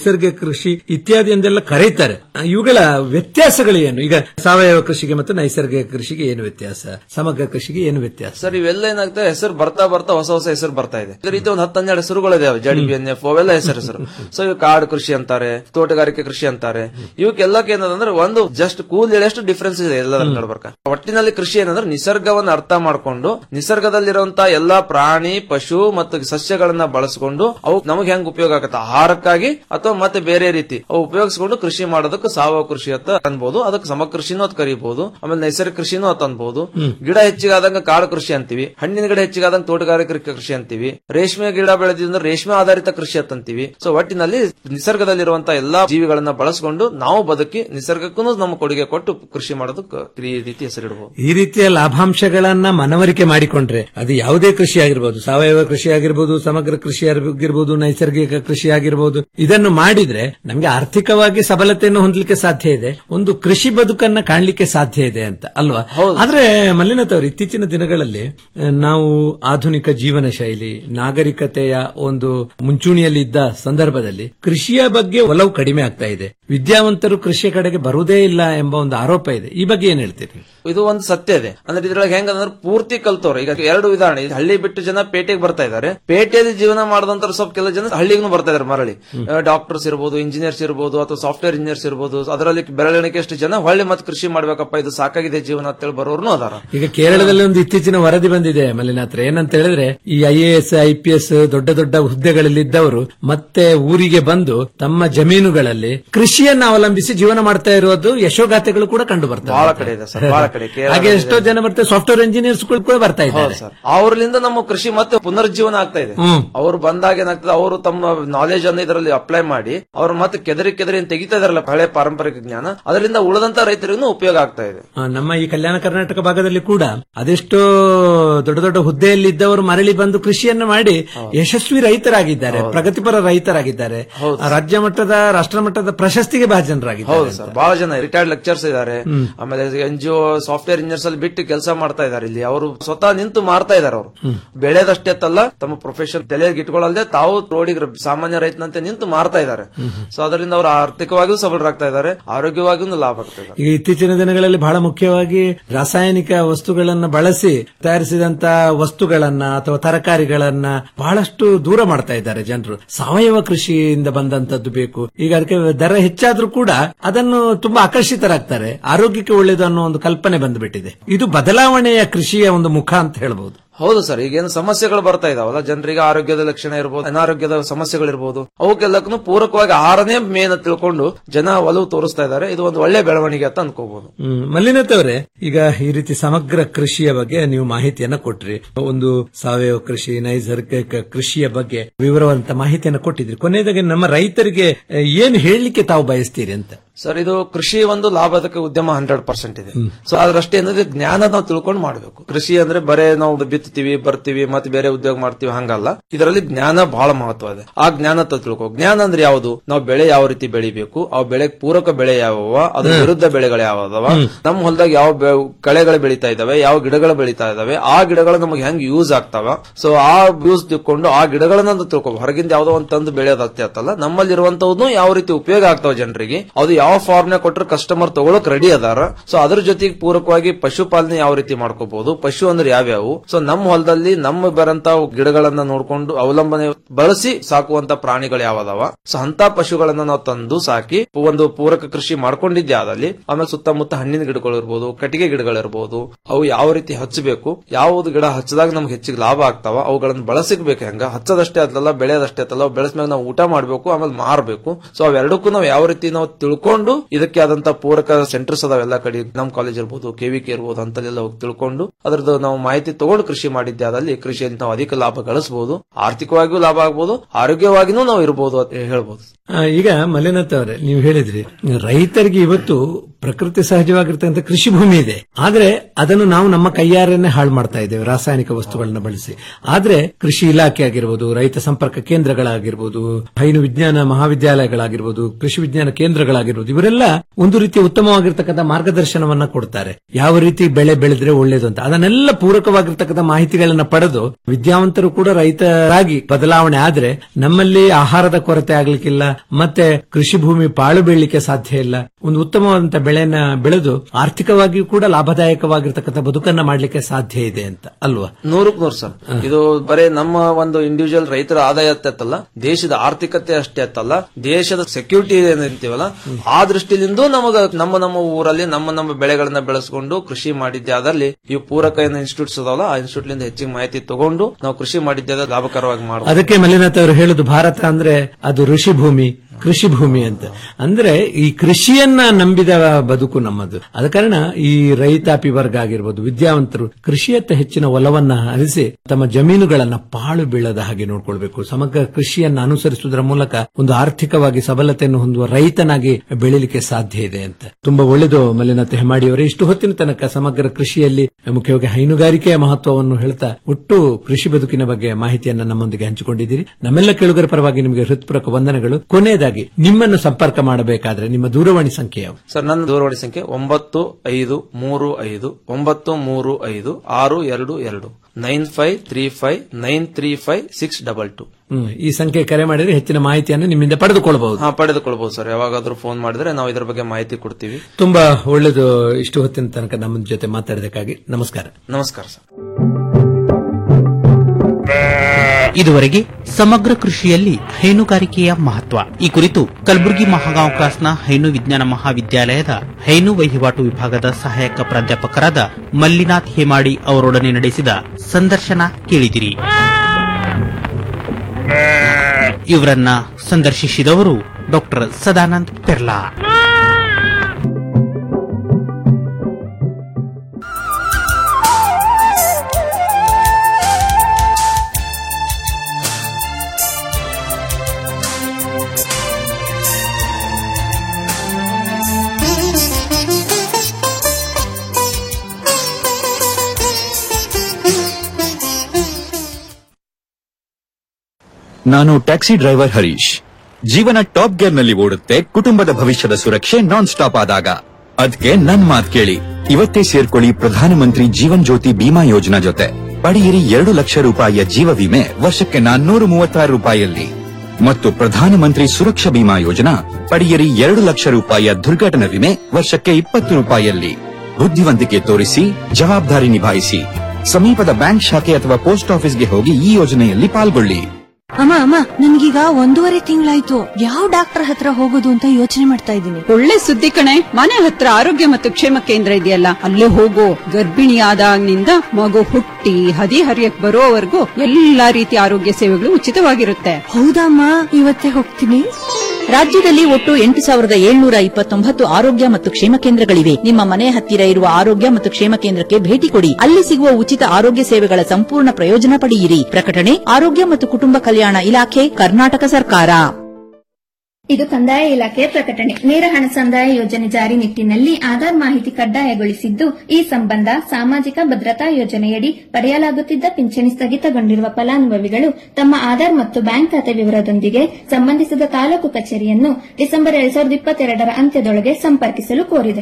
ನೈಸರ್ಗಿಕ ಕೃಷಿ ಇತ್ಯಾದಿ ಎಂದೆಲ್ಲ ಕರೀತಾರೆ ಇವುಗಳ ವ್ಯತ್ಯಾಸಗಳು ಏನು ಈಗ ಸಾವಯವ ಕೃಷಿಗೆ ಮತ್ತು ನೈಸರ್ಗಿಕ ಕೃಷಿಗೆ ಏನು ವ್ಯತ್ಯಾಸ ಸಮಗ್ರ ಕೃಷಿಗೆ ಏನು ವ್ಯತ್ಯಾಸ ಸರ್ ಇವೆಲ್ಲ ಏನಾಗ್ತದೆ ಹೆಸರು ಬರ್ತಾ ಬರ್ತಾ ಹೊಸ ಹೊಸ ಹೆಸರು ಬರ್ತಾ ಇದೆ ಇದೇ ರೀತಿ ಒಂದು ಹತ್ತು ಹನ್ನೆರಡು ಹೆಸರುಗಳಿದಾವೆ ಜಡಿ ಬಿ ಎನ್ ಎಫ್ ಅವೆಲ್ಲ ಹೆಸರು ಹೆಸರು ಸೊ ಇವು ಕಾಡು ಕೃಷಿ ಅಂತಾರೆ ತೋಟಗಾರಿಕೆ ಕೃಷಿ ಅಂತಾರೆ ಇವಕ್ಕೆಲ್ಲಕ್ಕೆ ಏನಂದ್ರೆ ಒಂದು ಜಸ್ಟ್ ಕೂಲ್ ಹೇಳಷ್ಟು ಡಿಫ್ರೆನ್ಸ್ ಇದೆ ಎಲ್ಲದರ ನಡ್ಬರ್ಕ ಒಟ್ಟಿನಲ್ಲಿ ಕೃಷಿ ಏನಂದ್ರೆ ನಿಸರ್ಗವನ್ನ ಅರ್ಥ ಮಾಡ್ಕೊಂಡು ನಿಸರ್ಗದಲ್ಲಿರುವಂತ ಎಲ್ಲಾ ಪ್ರಾಣಿ ಪಶು ಮತ್ತು ಸಸ್ಯಗಳನ್ನ ಬಳಸ್ಕೊಂಡು ಅವು ನಮಗೆ ಹೆಂಗ್ ಉಪಯೋಗ ಆಗತ್ತೆ ಆಹಾರಕ್ಕಾಗಿ ಅಥವಾ ಮತ್ತೆ ಬೇರೆ ರೀತಿ ಅವು ಉಪಯೋಗಿಸ್ಕೊಂಡು ಕೃಷಿ ಮಾಡೋದಕ್ಕೆ ಸಾವಯವ ಕೃಷಿ ಅಂತ ಅನ್ಬೋದು ಅದಕ್ಕೆ ಸಮ ಕೃಷಿನೂ ಅಂತ ಕರಿಬಹುದು ಆಮೇಲೆ ನೈಸರ್ಗಿಕ ಕೃಷಿನೂ ಅಂತ ಅನ್ಬೋದು ಗಿಡ ಹೆಚ್ಚಿಗಾದಂಗ ಕಾಡು ಕೃಷಿ ಅಂತೀವಿ ಹಣ್ಣಿನ ಗಿಡ ಹೆಚ್ಚಿಗಾದಂಗ ತೋಟಗಾರಿಕೆ ಕೃಷಿ ಅಂತೀವಿ ರೇಷ್ಮೆ ಗಿಡ ಬೆಳೆದಿದ್ರೆ ರೇಷ್ಮೆ ಆಧಾರಿತ ಕೃಷಿ ಅಂತ ಅಂತೀವಿ ಸೊ ಒಟ್ಟಿನಲ್ಲಿ ನಿಸರ್ಗದಲ್ಲಿರುವಂತಹ ಎಲ್ಲಾ ಜೀವಿಗಳನ್ನ ಬಳಸ್ಕೊಂಡು ನಾವು ಬದುಕಿ ನಿಸರ್ಗಕ್ಕೂ ನಮ್ಮ ಕೊಡುಗೆ ಕೊಟ್ಟು ಕೃಷಿ ಮಾಡೋದಕ್ಕೆ ಈ ರೀತಿ ಹೆಸರಿಡಬಹುದು ಈ ರೀತಿಯ ಲಾಭಾಂಶಗಳನ್ನ ಮನವರಿಕೆ ಮಾಡಿಕೊಂಡ್ರೆ ಅದು ಯಾವುದೇ ಕೃಷಿ ಆಗಿರ್ಬೋದು ಸಾವಯವ ಕೃಷಿ ಆಗಿರ್ಬೋದು ಸಮಗ್ರ ಕೃಷಿ ಆಗಿರ್ಬೋದು ನೈಸರ್ಗಿಕ ಕೃಷಿ ಆಗಿರ್ಬೋದು ಇದನ್ನು ಮಾಡಿದ್ರೆ ನಮಗೆ ಆರ್ಥಿಕವಾಗಿ ಸಬಲತೆಯನ್ನು ಹೊಂದಲಿಕ್ಕೆ ಸಾಧ್ಯ ಇದೆ ಒಂದು ಕೃಷಿ ಬದುಕನ್ನ ಕಾಣ್ಲಿಕ್ಕೆ ಸಾಧ್ಯ ಇದೆ ಅಂತ ಅಲ್ವಾ ಆದ್ರೆ ಮಲ್ಲಿನಾಥ್ ಅವರು ಇತ್ತೀಚಿನ ದಿನಗಳಲ್ಲಿ ಆ, ನಾವು ಆಧುನಿಕ ಜೀವನ ಶೈಲಿ ನಾಗರಿಕತೆಯ ಒಂದು ಮುಂಚೂಣಿಯಲ್ಲಿ ಇದ್ದ ಸಂದರ್ಭದಲ್ಲಿ ಕೃಷಿಯ ಬಗ್ಗೆ ಒಲವು ಕಡಿಮೆ ಆಗ್ತಾ ಇದೆ ವಿದ್ಯಾವಂತರು ಕೃಷಿಯ ಕಡೆಗೆ ಬರುವುದೇ ಇಲ್ಲ ಎಂಬ ಒಂದು ಆರೋಪ ಇದೆ ಈ ಬಗ್ಗೆ ಏನ್ ಹೇಳ್ತೀರಿ ಇದು ಒಂದು ಸತ್ಯ ಇದೆ ಅಂದ್ರೆ ಇದ್ರೊಳಗೆ ಹೆಂಗಂದ್ರೆ ಪೂರ್ತಿ ಕಲ್ತವ್ರು ಈಗ ಎರಡು ಉದಾಹರಣೆ ಈಗ ಹಳ್ಳಿ ಬಿಟ್ಟು ಜನ ಪೇಟೆಗೆ ಬರ್ತಾ ಇದ್ದಾರೆ ಪೇಟೆಯಲ್ಲಿ ಜೀವನ ಮಾಡಿದಂತ ಸ್ವಲ್ಪ ಕೆಲ ಜನ ಹಳ್ಳಿಗೂ ಬರ್ತಾ ಇದ್ದಾರೆ ಮರಳಿ ಡಾಕ್ಟರ್ಸ್ ಇರ್ಬೋದು ಇಂಜಿನಿಯರ್ಸ್ ಇರ್ಬೋದು ಅಥವಾ ಸಾಫ್ಟ್ವೇರ್ ಇಂಜಿನಿಯರ್ಸ್ ಇರ್ಬೋದು ಅದರಲ್ಲಿ ಬೆರಳಿಗೆಷ್ಟು ಜನ ಹೊಳ್ಳಿ ಮತ್ತೆ ಕೃಷಿ ಮಾಡ್ಬೇಕಪ್ಪ ಇದು ಸಾಕಾಗಿದೆ ಜೀವನ ಅಂತೇಳಿ ಬರೋರ್ನು ಅದಾರ ಈಗ ಕೇರಳದಲ್ಲಿ ಒಂದು ಇತ್ತೀಚಿನ ವರದಿ ಬಂದಿದೆ ಮಲ್ಲಿನಾಥ್ರೆ ಏನಂತ ಹೇಳಿದ್ರೆ ಈ I A S I P S ದೊಡ್ಡ ದೊಡ್ಡ ಹುದ್ದೆಗಳಲ್ಲಿ ಇದ್ದವರು ಮತ್ತೆ ಊರಿಗೆ ಬಂದು ತಮ್ಮ ಜಮೀನುಗಳಲ್ಲಿ ಕೃಷಿಯನ್ನ ಅವಲಂಬಿಸಿ ಜೀವನ ಮಾಡ್ತಾ ಇರೋದು ಯಶೋಗಾಥೆಗಳು ಕೂಡ ಕಂಡು ಬಹಳ ಬರ್ತವೆ ಕಡೆ ಇದೆ ಸರ್ ಬಹಳ ಕಡೆ ಕೇರಳ ಹಾಗೆ ಎಷ್ಟೋ ಜನ ಬರ್ತಾರೆ ಸಾಫ್ಟ್ವೇರ್ ಇಂಜಿನಿಯರ್ಸ್ ಕೂಡ ಬರ್ತಾ ಇದ್ದಾರೆ ಸರ್ ಅವ್ರಲಿಂದ ನಮ್ಮ ಕೃಷಿ ಮತ್ತೆ ಪುನರ್ಜೀವನ ಆಗ್ತಾ ಇದೆ ಹ್ಮ್. ಅವ್ರು ಬಂದಾಗ ಏನಾಗ್ತದೆ ಅವರು ತಮ್ಮ ನಾಲೆಜ್ ಅನ್ನು ಇದರಲ್ಲಿ ಅಪ್ಲೈ ಮಾಡಿ ಅವ್ರು ಮತ್ತೆ ಕೆದರಿ ಕೆದರಿ ಅಂತ ತೆಗಿತಾ ಇದಾರಲ್ಲ ಹಳೆ ಪಾರಂಪರಿಕ ಜ್ಞಾನ ಅದರಿಂದ ಉಳಿದಂತ ರೈತರಿಗೂ ಉಪಯೋಗ ಆಗ್ತಾ ಇದೆ ಆ, ನಮ್ಮ ಈ ಕಲ್ಯಾಣ ಕರ್ನಾಟಕ ಭಾಗದಲ್ಲಿ ಕೂಡ ಅದೆಷ್ಟೋ ದೊಡ್ಡ ದೊಡ್ಡ ಹುದ್ದೆಯಲ್ಲಿ ಇದ್ದವರು ಮರಳಿ ಬಂದು ಕೃಷಿಯನ್ನು ಮಾಡಿ ಯಶಸ್ವಿ ರೈತರಾಗಿದ್ದಾರೆ ಪ್ರಗತಿಪರ ರೈತರಾಗಿದ್ದಾರೆ ಆ, ರಾಜ್ಯ ಮಟ್ಟದ ರಾಷ್ಟ್ರ ಮಟ್ಟದ ಪ್ರಶಸ್ತಿಗೆ ಭಾಜನರಾಗಿದ್ದಾರೆ ಹೌದು ಸರ್ ಬಹಳ ಜನ ರಿಟೈರ್ಡ್ ಲೆಕ್ಚರ್ಸ್ ಇದ್ದಾರೆ ಆಮೇಲೆ ಎನ್ ಜಿ ಸಾಫ್ಟ್ವೇರ್ ಇಂಜಿನಿಯರ್ಸ್ ಅಲ್ಲಿ ಬಿಟ್ಟು ಕೆಲಸ ಮಾಡ್ತಾ ಇದ್ದಾರೆ ಇಲ್ಲಿ ಅವರು ಸ್ವತಃ ನಿಂತು ಮಾರ್ತಾ ಇದ್ದಾರೆ ಅವರು ಬೆಳೆದಷ್ಟೇ ಅಲ್ಲ ತಮ್ಮ ಪ್ರೊಫೆಷನ್ ತಲೆಗೆ ಇಟ್ಕೊಳ್ಳಲ್ದೆ ತಾವು ರೋಡಿಗೆ ಸಾಮಾನ್ಯ ರೈತನಂತೆ ನಿಂತು ಮಾರ್ತಾ ಇದ್ದಾರೆ ಸೊ ಅದರಿಂದ ಅವರು ಆರ್ಥಿಕವಾಗಿಯೂ ಸಬಲರಾಗ್ತಾ ಇದ್ದಾರೆ ಆರೋಗ್ಯವಾಗಿಯೂ ಲಾಭ ಆಗ್ತಾ ಇದೆ ಈಗ ಇತ್ತೀಚಿನ ದಿನಗಳಲ್ಲಿ ಬಹಳ ಮುಖ್ಯವಾಗಿ ರಾಸಾಯನಿಕ ವಸ್ತುಗಳನ್ನ ಬಳಸಿ ತಯಾರಿಸಿದಂತ ವಸ್ತುಗಳನ್ನ ಅಥವಾ ತರಕಾರಿಗಳನ್ನ ಬಹಳಷ್ಟು ದೂರ ಮಾಡ್ತಾ ಇದ್ದಾರೆ ಜನರು ಸಾವಯವ ಕೃಷಿಯಿಂದ ಬಂದಂತದ್ದು ಬೇಕು ಈಗ ಅದಕ್ಕೆ ದರ ಹೆಚ್ಚಾದ್ರೂ ಕೂಡ ಅದನ್ನು ತುಂಬಾ ಆಕರ್ಷಿತರಾಗ್ತಾರೆ ಆರೋಗ್ಯಕ್ಕೆ ಒಳ್ಳೆಯದು ಅನ್ನೋ ಒಂದು ಕಲ್ಪನೆ ಬಂದ್ಬಿಟ್ಟಿದೆ ಇದು ಬದಲಾವಣೆಯ ಕೃಷಿಯ ಒಂದು ಮುಖ ಅಂತ ಹೇಳ್ಬೋದು ಹೌದು ಸರ್ ಈಗೇನು ಸಮಸ್ಯೆಗಳು ಬರ್ತಾ ಇದಾವಲ್ಲ ಜನರಿಗೆ ಆರೋಗ್ಯದ ಲಕ್ಷಣ ಇರ್ಬೋದು ಅನಾರೋಗ್ಯದ ಸಮಸ್ಯೆಗಳಿರ್ಬೋದು ಅವಕ್ಕೆಲ್ಲಕ್ಕೂ ಪೂರಕವಾಗಿ ಆಹಾರನೇ ಮೇನ್ ಅಂತ ತಿಳ್ಕೊಂಡು ಜನ ಒಲವು ತೋರಿಸ್ತಾ ಇದ್ದಾರೆ ಇದು ಒಂದು ಒಳ್ಳೆ ಬೆಳವಣಿಗೆ ಅಂತ ಅನ್ಕೋಬಹುದು ಹ್ಮ್ ಮಲ್ಲಿನಾಥ್ ಅವರೇ ಈಗ ಈ ರೀತಿ ಸಮಗ್ರ ಕೃಷಿಯ ಬಗ್ಗೆ ನೀವು ಮಾಹಿತಿಯನ್ನ ಕೊಟ್ರಿ ಒಂದು ಸಾವಯವ ಕೃಷಿ ನೈಸರ್ಗಿಕ ಕೃಷಿಯ ಬಗ್ಗೆ ವಿವರವಂತ ಮಾಹಿತಿಯನ್ನ ಕೊಟ್ಟಿದ್ರಿ ಕೊನೆಯದಾಗಿ ನಮ್ಮ ರೈತರಿಗೆ ಆ, ಏನು ಹೇಳಲಿಕ್ಕೆ ತಾವು ಬಯಸ್ತೀರಿ ಅಂತ ಸರ್ ಇದು ಕೃಷಿ ಒಂದು ಲಾಭದಕ್ಕೆ ಉದ್ಯಮ ಹಂಡ್ರೆಡ್ ಪರ್ಸೆಂಟ್ ಇದೆ ಸೊ ಅದ್ರಷ್ಟೇ ಏನಂದ್ರೆ ಜ್ಞಾನ ನಾವು ತಿಳ್ಕೊಂಡು ಮಾಡಬೇಕು ಕೃಷಿ ಅಂದ್ರೆ ಬರೇ ನಾವು ಬಿತ್ತೀವಿ ಬರ್ತೀವಿ ಮತ್ತೆ ಬೇರೆ ಉದ್ಯೋಗ ಮಾಡ್ತೀವಿ ಹಂಗಲ್ಲ ಇದರಲ್ಲಿ ಜ್ಞಾನ ಬಹಳ ಮಹತ್ವ ಇದೆ ಆ ಜ್ಞಾನ ತ ತಿಳ್ಕೊ ಜ್ಞಾನ ಅಂದ್ರೆ ಯಾವುದು ನಾವು ಬೆಳೆ ಯಾವ ರೀತಿ ಬೆಳಿಬೇಕು ಆ ಬೆಳೆ ಪೂರಕ ಬೆಳೆ ಯಾವವ ಅದ್ರ ಹ್ಮ್. ವಿರುದ್ಧ ಬೆಳೆಗಳು ಯಾವದವ ಹ್ಮ್. ನಮ್ಮ ಹೊಲದಾಗ ಯಾವ ಬೆ- ಕಳೆಗಳು ಬೆಳೀತಾ ಇದಾವೆ ಯಾವ ಗಿಡಗಳು ಬೆಳೀತಾ ಇದಾವೆ ಆ ಗಿಡಗಳು ನಮಗೆ ಹೆಂಗ್ ಯೂಸ್ ಆಗ್ತಾವ ಸೊ ಆ ಯೂಸ್ ತಿಳ್ಕೊಂಡು ಆ ಗಿಡಗಳನ್ನ ತಿಳ್ಕೊ ಹೊರಗಿಂದ ಯಾವ್ದೋ ಒಂದು ತಂದು ಬೆಳೆಯೋದಷ್ಟೇ ಅಂತಲ್ಲ ನಮ್ಮಲ್ಲಿರುವಂತವ್ನು ಯಾವ ರೀತಿ ಉಪಯೋಗ ಆಗ್ತಾವ ಜನರಿಗೆ ಅದು ಯಾವ ಫಾರ್ಮ್ ನ ಕೊಟ್ಟರೆ ಕಸ್ಟಮರ್ ತಗೊಳಕ್ ರೆಡಿ ಅದಾರ ಸೊ ಅದ್ರ ಜೊತೆಗೆ ಪೂರಕವಾಗಿ ಪಶುಪಾಲನೆ ಯಾವ ರೀತಿ ಮಾಡ್ಕೋಬಹುದು ಪಶು ಅಂದ್ರೆ ಯಾವ್ಯಾವು ಸೊ ನಮ್ಮ ಹೊಲದಲ್ಲಿ ನಮ್ಮ ಬರಂತ ಗಿಡಗಳನ್ನ ನೋಡ್ಕೊಂಡು ಅವಲಂಬನೆ ಬಳಸಿ ಸಾಕುವಂತ ಪ್ರಾಣಿಗಳು ಯಾವದಾವ ಸೊ ಅಂತ ಪಶುಗಳನ್ನ ನಾವು ತಂದು ಸಾಕಿ ಒಂದು ಪೂರಕ ಕೃಷಿ ಮಾಡ್ಕೊಂಡಿದ್ದೆ ಆದಲ್ಲಿ ಆಮೇಲೆ ಸುತ್ತಮುತ್ತ ಹಣ್ಣಿನ ಗಿಡಗಳು ಇರ್ಬೋದು ಕಟ್ಟಿಗೆ ಗಿಡಗಳಿರ್ಬೋದು ಅವು ಯಾವ ರೀತಿ ಹಚ್ಚಬೇಕು ಯಾವ್ದು ಗಿಡ ಹಚ್ಚದಾಗ ನಮ್ಗೆ ಹೆಚ್ಚಿಗೆ ಲಾಭ ಆಗ್ತಾವ ಅವುಗಳನ್ನ ಬಳಸಿಕ್ಬೇಕು ಹೆಂಗ ಹಚ್ಚದಷ್ಟೇ ಅಲ್ಲಲ್ಲ ಬೆಳೆಯೋದಷ್ಟೇ ಅಲ್ಲ ಬೆಳೆಸ್ಮೇಲೆ ನಾವು ಊಟ ಮಾಡ್ಬೇಕು ಆಮೇಲೆ ಮಾರ್ಬೇಕು ಸೊ ಅವೆರಡಕ್ಕೂ ನಾವು ಯಾವ ರೀತಿ ನಾವು ತಿಳ್ಕೊಂಡು ಇದಕ್ಕೆ ಆದಂತ ಪೂರಕ ಸೆಂಟರ್ಸ್ ಅದಾವೆಲ್ಲ ಕಡೆ ನಮ್ ಕಾಲೇಜ್ ಇರ್ಬೋದು ಕೆವಿಕೆ ಇರ್ಬೋದು ಅಂತಲ್ಲೆಲ್ಲ ಹೋಗಿ ತಿಳ್ಕೊಂಡು ಅದ್ರದ್ದು ನಾವು ಮಾಹಿತಿ ತಗೊಂಡು ಕೃಷಿ ಮಾಡಿದ್ದೆ ಆದಲ್ಲಿ ಕೃಷಿಯಲ್ಲಿ ನಾವು ಅಧಿಕ ಲಾಭ ಗಳಿಸಬಹುದು ಆರ್ಥಿಕವಾಗಿಯೂ ಲಾಭ ಆಗ್ಬೋದು ಆರೋಗ್ಯವಾಗಿನೂ ನಾವು ಇರ್ಬೋದು ಅಂತ ಹೇಳ್ಬೋದು ಆ, ಈಗ ಮಲ್ಲಿನಾಥ್ ಅವರೇ ನೀವು ಹೇಳಿದ್ರಿ ರೈತರಿಗೆ ಇವತ್ತು ಪ್ರಕೃತಿ ಸಹಜವಾಗಿರ್ತಕ್ಕಂಥ ಕೃಷಿ ಭೂಮಿ ಇದೆ ಆದ್ರೆ ಅದನ್ನು ನಾವು ನಮ್ಮ ಕೈಯಾರನ್ನೇ ಹಾಳು ಮಾಡ್ತಾ ಇದ್ದೇವೆ ರಾಸಾಯನಿಕ ವಸ್ತುಗಳನ್ನ ಬಳಸಿ ಆದ್ರೆ ಕೃಷಿ ಇಲಾಖೆ ಆಗಿರ್ಬೋದು ರೈತ ಸಂಪರ್ಕ ಕೇಂದ್ರಗಳಾಗಿರ್ಬೋದು ಹೈನು ವಿಜ್ಞಾನ ಮಹಾವಿದ್ಯಾಲಯಗಳಾಗಿರ್ಬೋದು ಕೃಷಿ ವಿಜ್ಞಾನ ಕೇಂದ್ರಗಳಾಗಿರ್ಬೋದು ಇವರೆಲ್ಲ ಒಂದು ರೀತಿಯ ಉತ್ತಮವಾಗಿರ್ತಕ್ಕಂಥ ಮಾರ್ಗದರ್ಶನವನ್ನ ಕೊಡ್ತಾರೆ ಯಾವ ರೀತಿ ಬೆಳೆ ಬೆಳೆದ್ರೆ ಒಳ್ಳೇದು ಅಂತ ಅದನ್ನೆಲ್ಲ ಪೂರಕವಾಗಿರ್ತಕ್ಕಂಥ ಮಾಹಿತಿಗಳನ್ನ ಪಡೆದು ವಿದ್ಯಾವಂತರು ಕೂಡ ರೈತರಾಗಿ ಬದಲಾವಣೆ ಆದ್ರೆ ನಮ್ಮಲ್ಲಿ ಆಹಾರದ ಕೊರತೆ ಆಗ್ಲಿಕ್ಕಿಲ್ಲ ಮತ್ತೆ ಕೃಷಿ ಭೂಮಿ ಪಾಳು ಬೀಳಲಿಕ್ಕೆ ಸಾಧ್ಯ ಇಲ್ಲ ಒಂದು ಉತ್ತಮವಾದಂತ ಬೆಳೆನ ಬೆಳೆದು ಆರ್ಥಿಕವಾಗಿಯೂ ಕೂಡ ಲಾಭದಾಯಕವಾಗಿರ್ತಕ್ಕಂಥ ಬದುಕನ್ನ ಮಾಡ್ಲಿಕ್ಕೆ ಸಾಧ್ಯ ಇದೆ ಅಂತ ಅಲ್ವಾ ನೂರಕ್ ನೂರು ಸರ್ ಇದು ಬರೇ ನಮ್ಮ ಒಂದು ಇಂಡಿವಿಜುವಲ್ ರೈತರ ಆದಾಯ ಅತ್ತಲ್ಲ ದೇಶದ ಆರ್ಥಿಕತೆ ಅಷ್ಟೇ ಅತ್ತಲ್ಲ ದೇಶದ ಸೆಕ್ಯೂರಿಟಿ ಏನಿರ್ತೀವಲ್ಲ ಆ ದೃಷ್ಟಿಲಿಂದ ನಮಗ ನಮ್ಮ ನಮ್ಮ ಊರಲ್ಲಿ ನಮ್ಮ ನಮ್ಮ ಬೆಳೆಗಳನ್ನ ಬೆಳೆಸ್ಕೊಂಡು ಕೃಷಿ ಮಾಡಿದ್ದೆ ಆದಲ್ಲಿ ಇವು ಪೂರಕ ಏನು ಇನ್ಸ್ಟಿಟ್ಯೂಟ್ಸ್ ಅದಾವಲ್ಲ ಆ ಇನ್ಸ್ಟಿಟ್ಯೂಟ್ ಲಿಂದ ಹೆಚ್ಚಿಗೆ ಮಾಹಿತಿ ತಗೊಂಡು ನಾವು ಕೃಷಿ ಮಾಡಿದ್ದೆ ಆದ್ರೆ ಲಾಭಕರವಾಗಿ ಮಾಡಬಹುದು ಅದಕ್ಕೆ ಮಲ್ಲಿನಾಥ್ ಅವರು ಹೇಳುದು ಭಾರತ ಅಂದ್ರೆ ಅದು ಋಷಿ ಭೂಮಿ ಕೃಷಿ ಭೂಮಿ ಅಂತ ಅಂದ್ರೆ ಈ ಕೃಷಿಯನ್ನ ನಂಬಿದ ಬದುಕು ನಮ್ಮದು ಆದ ಕಾರಣ ಈ ರೈತಾಪಿ ವರ್ಗ ಆಗಿರ್ಬೋದು ವಿದ್ಯಾವಂತರು ಕೃಷಿಯತ್ತ ಹೆಚ್ಚಿನ ಒಲವನ್ನ ಹರಿಸಿ ತಮ್ಮ ಜಮೀನುಗಳನ್ನ ಪಾಳು ಬೀಳದ ಹಾಗೆ ನೋಡ್ಕೊಳ್ಬೇಕು ಸಮಗ್ರ ಕೃಷಿಯನ್ನ ಅನುಸರಿಸುವುದರ ಮೂಲಕ ಒಂದು ಆರ್ಥಿಕವಾಗಿ ಸಬಲತೆಯನ್ನು ಹೊಂದುವ ರೈತನಾಗಿ ಬೆಳಿಲಿಕ್ಕೆ ಸಾಧ್ಯ ಇದೆ ಅಂತ ತುಂಬಾ ಒಳ್ಳೆಯದು ಮಲ್ಲಿನಾಥ್ ಹೆಮಾಡಿಯವರೇ ಇಷ್ಟು ಹೊತ್ತಿನ ತನಕ ಸಮಗ್ರ ಕೃಷಿಯಲ್ಲಿ ಮುಖ್ಯವಾಗಿ ಹೈನುಗಾರಿಕೆಯ ಮಹತ್ವವನ್ನು ಹೇಳ್ತಾ ಒಟ್ಟು ಕೃಷಿ ಬದುಕಿನ ಬಗ್ಗೆ ಮಾಹಿತಿಯನ್ನ ನಮ್ಮೊಂದಿಗೆ ಹಂಚಿಕೊಂಡಿದ್ದೀರಿ ನಮ್ಮೆಲ್ಲ ಕೇಳುಗರ ಪರವಾಗಿ ನಿಮಗೆ ಹೃತ್ಪೂರ್ವಕ ವಂದನೆಗಳು ಕೊನೆಯದಾಗಿ ನಿಮ್ಮನ್ನು ಸಂಪರ್ಕ ಮಾಡಬೇಕಾದ್ರೆ ನಿಮ್ಮ ದೂರವಾಣಿ ಸಂಖ್ಯೆ ಯಾವುದು ಸರ್ ನನ್ನ ದೂರವಾಣಿ ಸಂಖ್ಯೆ ಒಂಬತ್ತು ಐದು ಮೂರು ಐದು ಒಂಬತ್ತು ಮೂರು ಐದು ಆರು ಎರಡು ಎರಡು nine five three five nine three five six double two ಹ್ಮ್, ಈ ಸಂಖ್ಯೆ ಕರೆ ಮಾಡಿದ್ರೆ ಹೆಚ್ಚಿನ ಮಾಹಿತಿಯನ್ನು ನಿಮ್ಮಿಂದ ಪಡೆದುಕೊಳ್ಳಬಹುದು ಹಾ ಪಡೆದುಕೊಳ್ಬಹುದು ಸರ್ ಯಾವಾಗಾದ್ರೂ ಫೋನ್ ಮಾಡಿದ್ರೆ ನಾವು ಇದರ ಬಗ್ಗೆ ಮಾಹಿತಿ ಕೊಡ್ತೀವಿ ತುಂಬಾ ಒಳ್ಳೆಯದು ಇಷ್ಟು ಹೊತ್ತಿನ ತನಕ ನಮ್ಮ ಜೊತೆ ಮಾತಾಡೋದಕ್ಕಾಗಿ ನಮಸ್ಕಾರ ನಮಸ್ಕಾರ ಸರ್ ಇದುವರೆಗೆ ಸಮಗ್ರ ಕೃಷಿಯಲ್ಲಿ ಹೈನುಗಾರಿಕೆಯ ಮಹತ್ವ ಈ ಕುರಿತು ಕಲಬುರಗಿ ಮಹಾಗಾಂವ್ ಕ್ರಾಸ್ನ ಹೈನು ವಿಜ್ಞಾನ ಮಹಾವಿದ್ಯಾಲಯದ ಹೈನು ವಹಿವಾಟು ವಿಭಾಗದ ಸಹಾಯಕ ಪ್ರಾಧ್ಯಾಪಕರಾದ ಮಲ್ಲಿನಾಥ್ ಹೇಮಾಡಿ ಅವರೊಡನೆ ನಡೆಸಿದ ಸಂದರ್ಶನ ಕೇಳಿದಿರಿ ಇವರನ್ನ ಸಂದರ್ಶಿಸಿದವರು ಡಾಕ್ಟರ್ ಸದಾನಂದ್ ಪೆರ್ಲಾ ನಾನು ಟ್ಯಾಕ್ಸಿ ಡ್ರೈವರ್ ಹರೀಶ್ ಜೀವನ ಟಾಪ್ ಗೇರ್ ನಲ್ಲಿ ಓಡುತ್ತೆ ಕುಟುಂಬದ ಭವಿಷ್ಯದ ಸುರಕ್ಷೆ ನಾನ್ ಸ್ಟಾಪ್ ಆದಾಗ ಅದಕ್ಕೆ ನನ್ ಮಾತ್ ಕೇಳಿ ಇವತ್ತೇ ಸೇರ್ಕೊಳ್ಳಿ ಪ್ರಧಾನಮಂತ್ರಿ ಜೀವನ್ ಜ್ಯೋತಿ ಬಿಮಾ ಯೋಜನಾ ಜೊತೆ ಪಡೆಯಿರಿ ಎರಡು ಲಕ್ಷ ರೂಪಾಯಿಯ ಜೀವ ವಿಮೆ ವರ್ಷಕ್ಕೆ ನಾನ್ನೂರು ಮೂವತ್ತಾರು ರೂಪಾಯಿಯಲ್ಲಿ ಮತ್ತು ಪ್ರಧಾನಮಂತ್ರಿ ಸುರಕ್ಷಾ ಬಿಮಾ ಯೋಜನಾ ಪಡೆಯಿರಿ ಎರಡು ಲಕ್ಷ ರೂಪಾಯಿಯ ದುರ್ಘಟನಾ ವಿಮೆ ವರ್ಷಕ್ಕೆ ಇಪ್ಪತ್ತು ರೂಪಾಯಿಯಲ್ಲಿ ಬುದ್ಧಿವಂತಿಕೆ ತೋರಿಸಿ ಜವಾಬ್ದಾರಿ ನಿಭಾಯಿಸಿ ಸಮೀಪದ ಬ್ಯಾಂಕ್ ಶಾಖೆ ಅಥವಾ ಪೋಸ್ಟ್ ಆಫೀಸ್ಗೆ ಹೋಗಿ ಈ ಯೋಜನೆಯಲ್ಲಿ ಪಾಲ್ಗೊಳ್ಳಿ ಅಮ್ಮ ಅಮ್ಮ ನನ್ಗೀಗ ಒಂದೂವರೆ ತಿಂಗಳಾಯ್ತು ಯಾವ ಡಾಕ್ಟರ್ ಹತ್ರ ಹೋಗೋದು ಅಂತ ಯೋಚನೆ ಮಾಡ್ತಾ ಇದ್ದೀನಿ ಒಳ್ಳೆ ಸುದ್ದಿ ಕಣೆ ಮನೆ ಹತ್ರ ಆರೋಗ್ಯ ಮತ್ತು ಕ್ಷೇಮ ಕೇಂದ್ರ ಇದೆಯಲ್ಲ ಅಲ್ಲೇ ಹೋಗೋ ಗರ್ಭಿಣಿ ಆದಾಗ್ನಿಂದ ಮಗು ಹುಟ್ಟಿ ಹದಿ ಹರಿಯಕ್ ಬರೋವರೆಗೂ ಎಲ್ಲಾ ರೀತಿಯ ಆರೋಗ್ಯ ಸೇವೆಗಳು ಉಚಿತವಾಗಿರುತ್ತೆ ಹೌದಮ್ಮ ಇವತ್ತೇ ಹೋಗ್ತೀನಿ ರಾಜ್ಯದಲ್ಲಿ ಒಟ್ಟು ಎಂಟು ಸಾವಿರದ ಏಳ್ನೂರ ಇಪ್ಪತ್ತೊಂಬತ್ತು ಆರೋಗ್ಯ ಮತ್ತು ಕ್ಷೇಮ ಕೇಂದ್ರಗಳಿವೆ ನಿಮ್ಮ ಮನೆ ಹತ್ತಿರ ಇರುವ ಆರೋಗ್ಯ ಮತ್ತು ಕ್ಷೇಮ ಕೇಂದ್ರಕ್ಕೆ ಭೇಟಿ ಕೊಡಿ ಅಲ್ಲಿ ಸಿಗುವ ಉಚಿತ ಆರೋಗ್ಯ ಸೇವೆಗಳ ಸಂಪೂರ್ಣ ಪ್ರಯೋಜನ ಪಡೆಯಿರಿ ಪ್ರಕಟಣೆ ಆರೋಗ್ಯ ಮತ್ತು ಕುಟುಂಬ ಕಲ್ಯಾಣ ಇಲಾಖೆ ಕರ್ನಾಟಕ ಸರ್ಕಾರ ಇದು ಕಂದಾಯ ಇಲಾಖೆಯ ಪ್ರಕಟಣೆ ನೇರ ಹಣ ಸಂದಾಯ ಯೋಜನೆ ಜಾರಿ ನಿಟ್ಟಿನಲ್ಲಿ ಆಧಾರ್ ಮಾಹಿತಿ ಕಡ್ಡಾಯಗೊಳಿಸಿದ್ದು ಈ ಸಂಬಂಧ ಸಾಮಾಜಿಕ ಭದ್ರತಾ ಯೋಜನೆಯಡಿ ಪಡೆಯಲಾಗುತ್ತಿದ್ದ ಪಿಂಚಣಿ ಸ್ಥಗಿತಗೊಂಡಿರುವ ಫಲಾನುಭವಿಗಳು ತಮ್ಮ ಆಧಾರ್ ಮತ್ತು ಬ್ಯಾಂಕ್ ಖಾತೆ ವಿವರದೊಂದಿಗೆ ಸಂಬಂಧಿಸಿದ ತಾಲೂಕು ಕಚೇರಿಯನ್ನು ಡಿಸೆಂಬರ್ ಎರಡ್ ಸಾವಿರದ ಇಪ್ಪತ್ತೆರಡರ ಅಂತ್ಯದೊಳಗೆ ಸಂಪರ್ಕಿಸಲು ಕೋರಿದೆ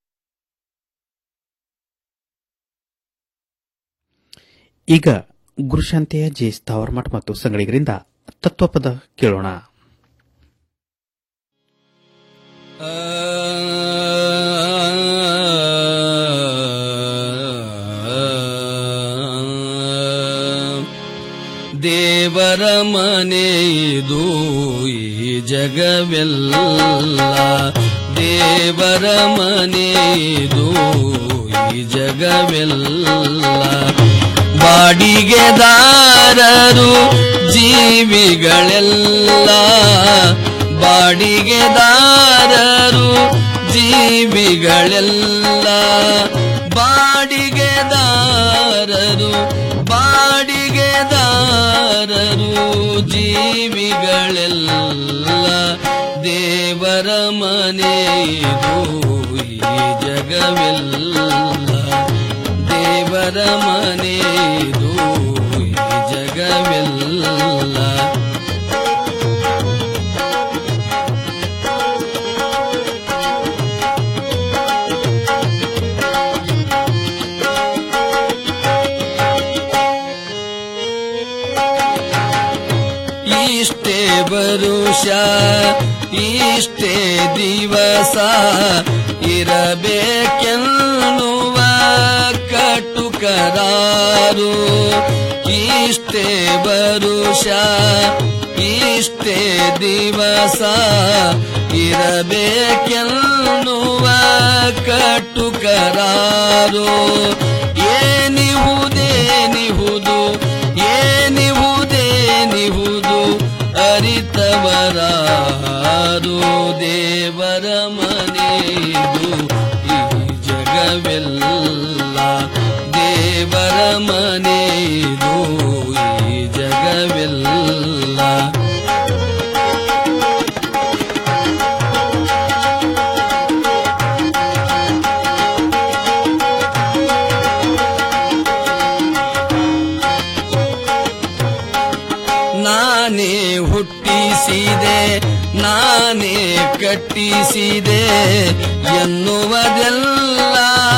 ಈಗ ಗುರುಶಾಂತೆಯ ಜೆ ಸ್ಥಾವರಮಠ ಮತ್ತು ಸಂಗಡಿಗರಿಂದ ತತ್ವಪದ ಕೇಳೋಣ ದೇವರ ಮನೆಯಿದು ಈ ಜಗವೆಲ್ಲ ದೇವರ ಮನೆಯಿದು ಈ ಜಗವೆಲ್ಲ ಬಾಡಿಗೆದಾರರು ಜೀವಿಗಳೆಲ್ಲ ಬಾಡಿಗೆದಾರರು ಜೀವಿಗಳೆಲ್ಲ ಬಾಡಿಗೆದಾರರು ಬಾಡಿಗೆದಾರರು ಜೀವಿಗಳೆಲ್ಲ ದೇವರ ಮನೆಯಿದು ಈ ಜಗವೆಲ್ಲ ದೇವರ ಮನೆಯಿದು ಈ ಜಗವೆಲ್ಲ ಇಷ್ಟೇ ವರುಷ ಇಷ್ಟೇ ದಿವಸ ಇರಬೇಕೆನ್ನುವ ಕಟುಕರಾರು ಇಷ್ಟೇ ವರುಷ ಇಷ್ಟೇ ದಿವಸ ಇರಬೇಕೆನ್ನುವ ಕಟುಕರಾರು ಏನಿಹುದೇನಿಹುದು ಏನಿಹುದೇನಿಹುದು ಅರಿತವರಾರು ದೇವರ ಮನೆಯದು ಈ ಜಗವೆಲ್ಲ ದೇವರ ಮನೆಯದು ಈ ಜಗವೆಲ್ಲ ನಾನೇ ಹುಟ್ಟಿಸಿದೆ ನಾನೇ ಕಟ್ಟಿಸಿದೆ ಎನ್ನುವುದೆಲ್ಲ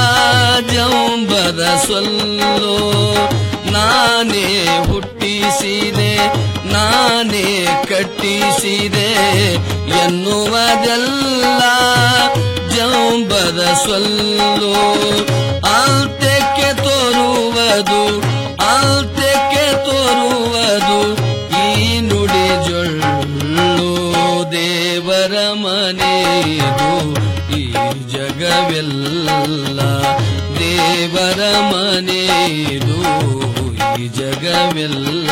ಜಂಬದ ಸೊಲ್ಲು ನಾನೇ ಹುಟ್ಟಿಸಿದೆ ನಾನೇ ಕಟ್ಟಿಸಿದೆ ಎನ್ನುವುದೆಲ್ಲ ಜಂಬದ ಸೊಲ್ಲು ಅಂತ್ಯಕ್ಕೆ ತೋರುವುದು ಅಂತ್ಯಕ್ಕೆ ತೋರುವುದು ಈ ನುಡಿ ಜೊಳ್ಳು ದೇವರ ಮನೆಯದು ಈ ಜಗವೆಲ್ಲ ದೇವರ ಮನೆಯದು ಈ ಜಗವೆಲ್ಲ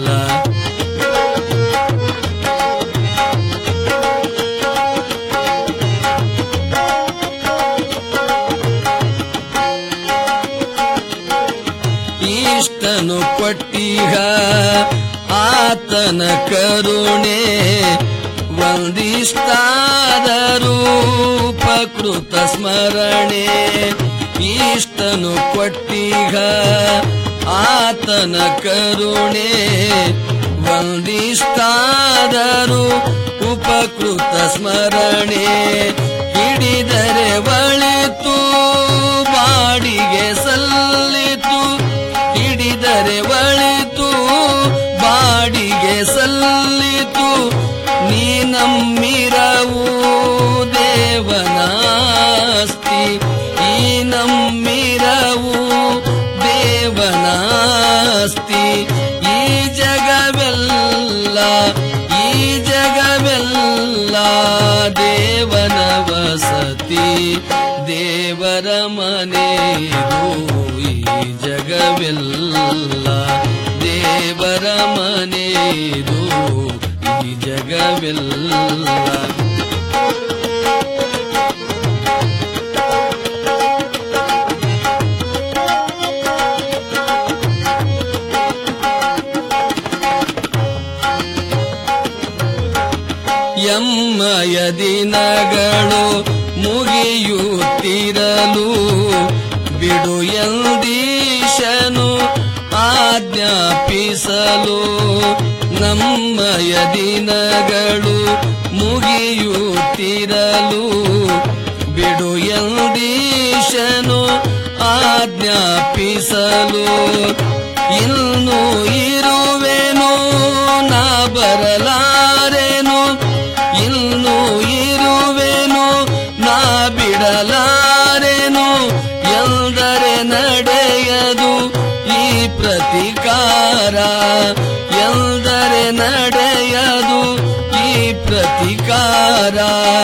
ಇಷ್ಟನು ಕೊಟ್ಟಿಹ ಆತನ ಕರುಣೆ ಒಂದಿಷ್ಟಾದರೂ ಉಪಕೃತ ಸ್ಮರಣೆ ಇಷ್ಟನು ಕೊಟ್ಟಿಹ ಆತನ ಕರುಣೆ ಒಂದಿಷ್ಟಾದರೂ ಉಪಕೃತ ಸ್ಮರಣೆ ಹಿಡಿದರೆ ಒಳಿತು ಬಾಡಿಗೆ ಸಲ್ಲಿತು ಹಿಡಿದರೆ ಒಳಿತು ಬಾಡಿಗೆ ಸಲ್ಲಿತು ನೀ ನಮ್ಮಿರವು ದೇವನಾಸ್ತಿ ಈ ನಮ್ಮಿರವು ದೇವನಾಸ್ತಿ ಈ ಜಗವೆಲ್ಲ ಈ ಜಗವೆಲ್ಲ ದೇವನ ವಸತಿ ದೇವರ ಮನೆಯದು ಈ ಜಗವೆಲ್ಲ ದೇವರ ಮನೆಯದು ಈ ಜಗವೆಲ್ಲ ಎಮ್ಮಯ ದಿನಗಳು ಮುಗಿಯುತ್ತಿರಲು ಬಿಡು ಎಂದೀಶನು ಆಜ್ಞಾಪಿಸಲು ನಮ್ಮಯ ದಿನಗಳು ಮುಗಿಯುತ್ತಿರಲು ಬಿಡು ಎಂದೀಶನು ಆಜ್ಞಾಪಿಸಲು ಇನ್ನು ಇರುವೆನು ನಾ ಬರಲಾರೆನು ಇನ್ನು ಇರುವೆನು ನಾ ಬಿಡಲಾರೆನು ಎಂದರೆ ನಡೆಯದು ಈ ಪ್ರತಿಕಾರ ಎಂದರೆ ನಡೆಯದು ಈ ಪ್ರತಿಕಾರ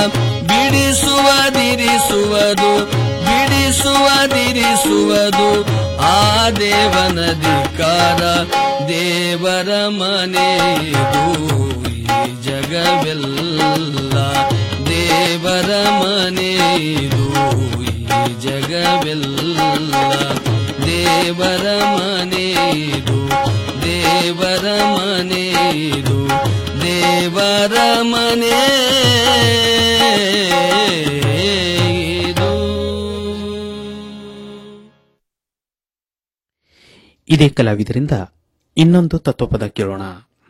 ಬಿಡಿಸುವದಿರಿಸುವುದು ಬಿಡಿಸುವದಿರಿಸುವುದು ಆ ದೇವನಧಿಕಾರ ದೇವರ ಮನೆಯದು ಈ ಜಗವೆಲ್ಲ ದೇವರ ಮನೆಯದು ಈ ಜಗವೆಲ್ಲ ದೇವರ ಮನೆಯದು ದೇವರ ಮನೆಯದು ದೇವ ದೇವರ ಮನೆ ಇದು ಇದೇ ಕಲಾವಿದರಿಂದ ಇನ್ನೊಂದು ತತ್ವಪದ ಕೇಳೋಣ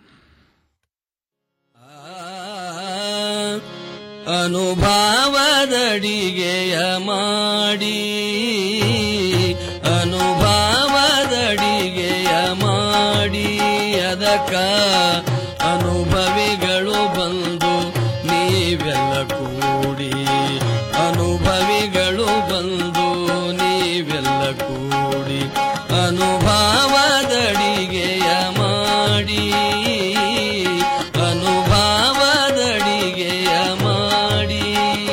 ಅನುಭಾವದಡಿಗೆಯ ಮಾಡಿ ಅನುಭಾವದಡಿಗೆಯ ಮಾಡಿ ಅದಕ್ಕ ಅನುಭವಿಗಳು ಬಂದು ನೀವೆಲ್ಲ ಕೂಡಿ ಅನುಭವಿಗಳು ಬಂದು ನೀವೆಲ್ಲ ಕೂಡಿ ಅನುಭಾವದಡಿಗೆಯ ಮಾಡಿ ಅನುಭಾವದಡಿಗೆಯ ಮಾಡಿ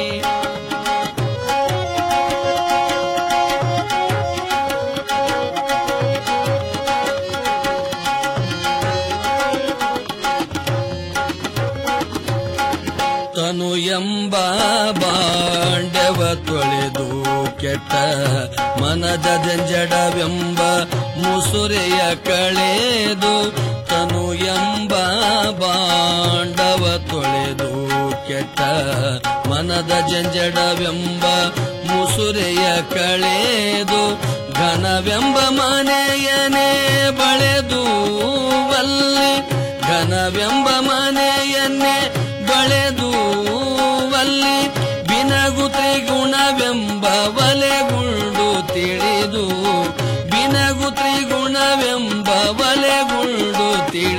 ತನು ಎಂಬ ಬಾಂಡವ ತೊಳೆದು ಕೆಟ್ಟ ಮನದ ಜಂಜಡವೆಂಬ ಮುಸುರೆಯ ಕಳೆದು ತನು ಎಂಬ ಬಾಂಡವ ತೊಳೆದು ಕೆಟ್ಟ ಮನದ ಜಂಜಡವೆಂಬ ಮುಸುರೆಯ ಕಳೆದು ಘನವೆಂಬ ಮನೆಯನೇ ಬಳೆದು ವಲ್ಲಿ ಘನವೆಂಬ ಮನೆಯನ್ನೇ ಬಳೆದು ವಲ್ಲಿ ಬಿನಗು ತ್ರಿಗುಣವೆಂಬ ವಲೆಗುಂಡು ತಿಳಿದು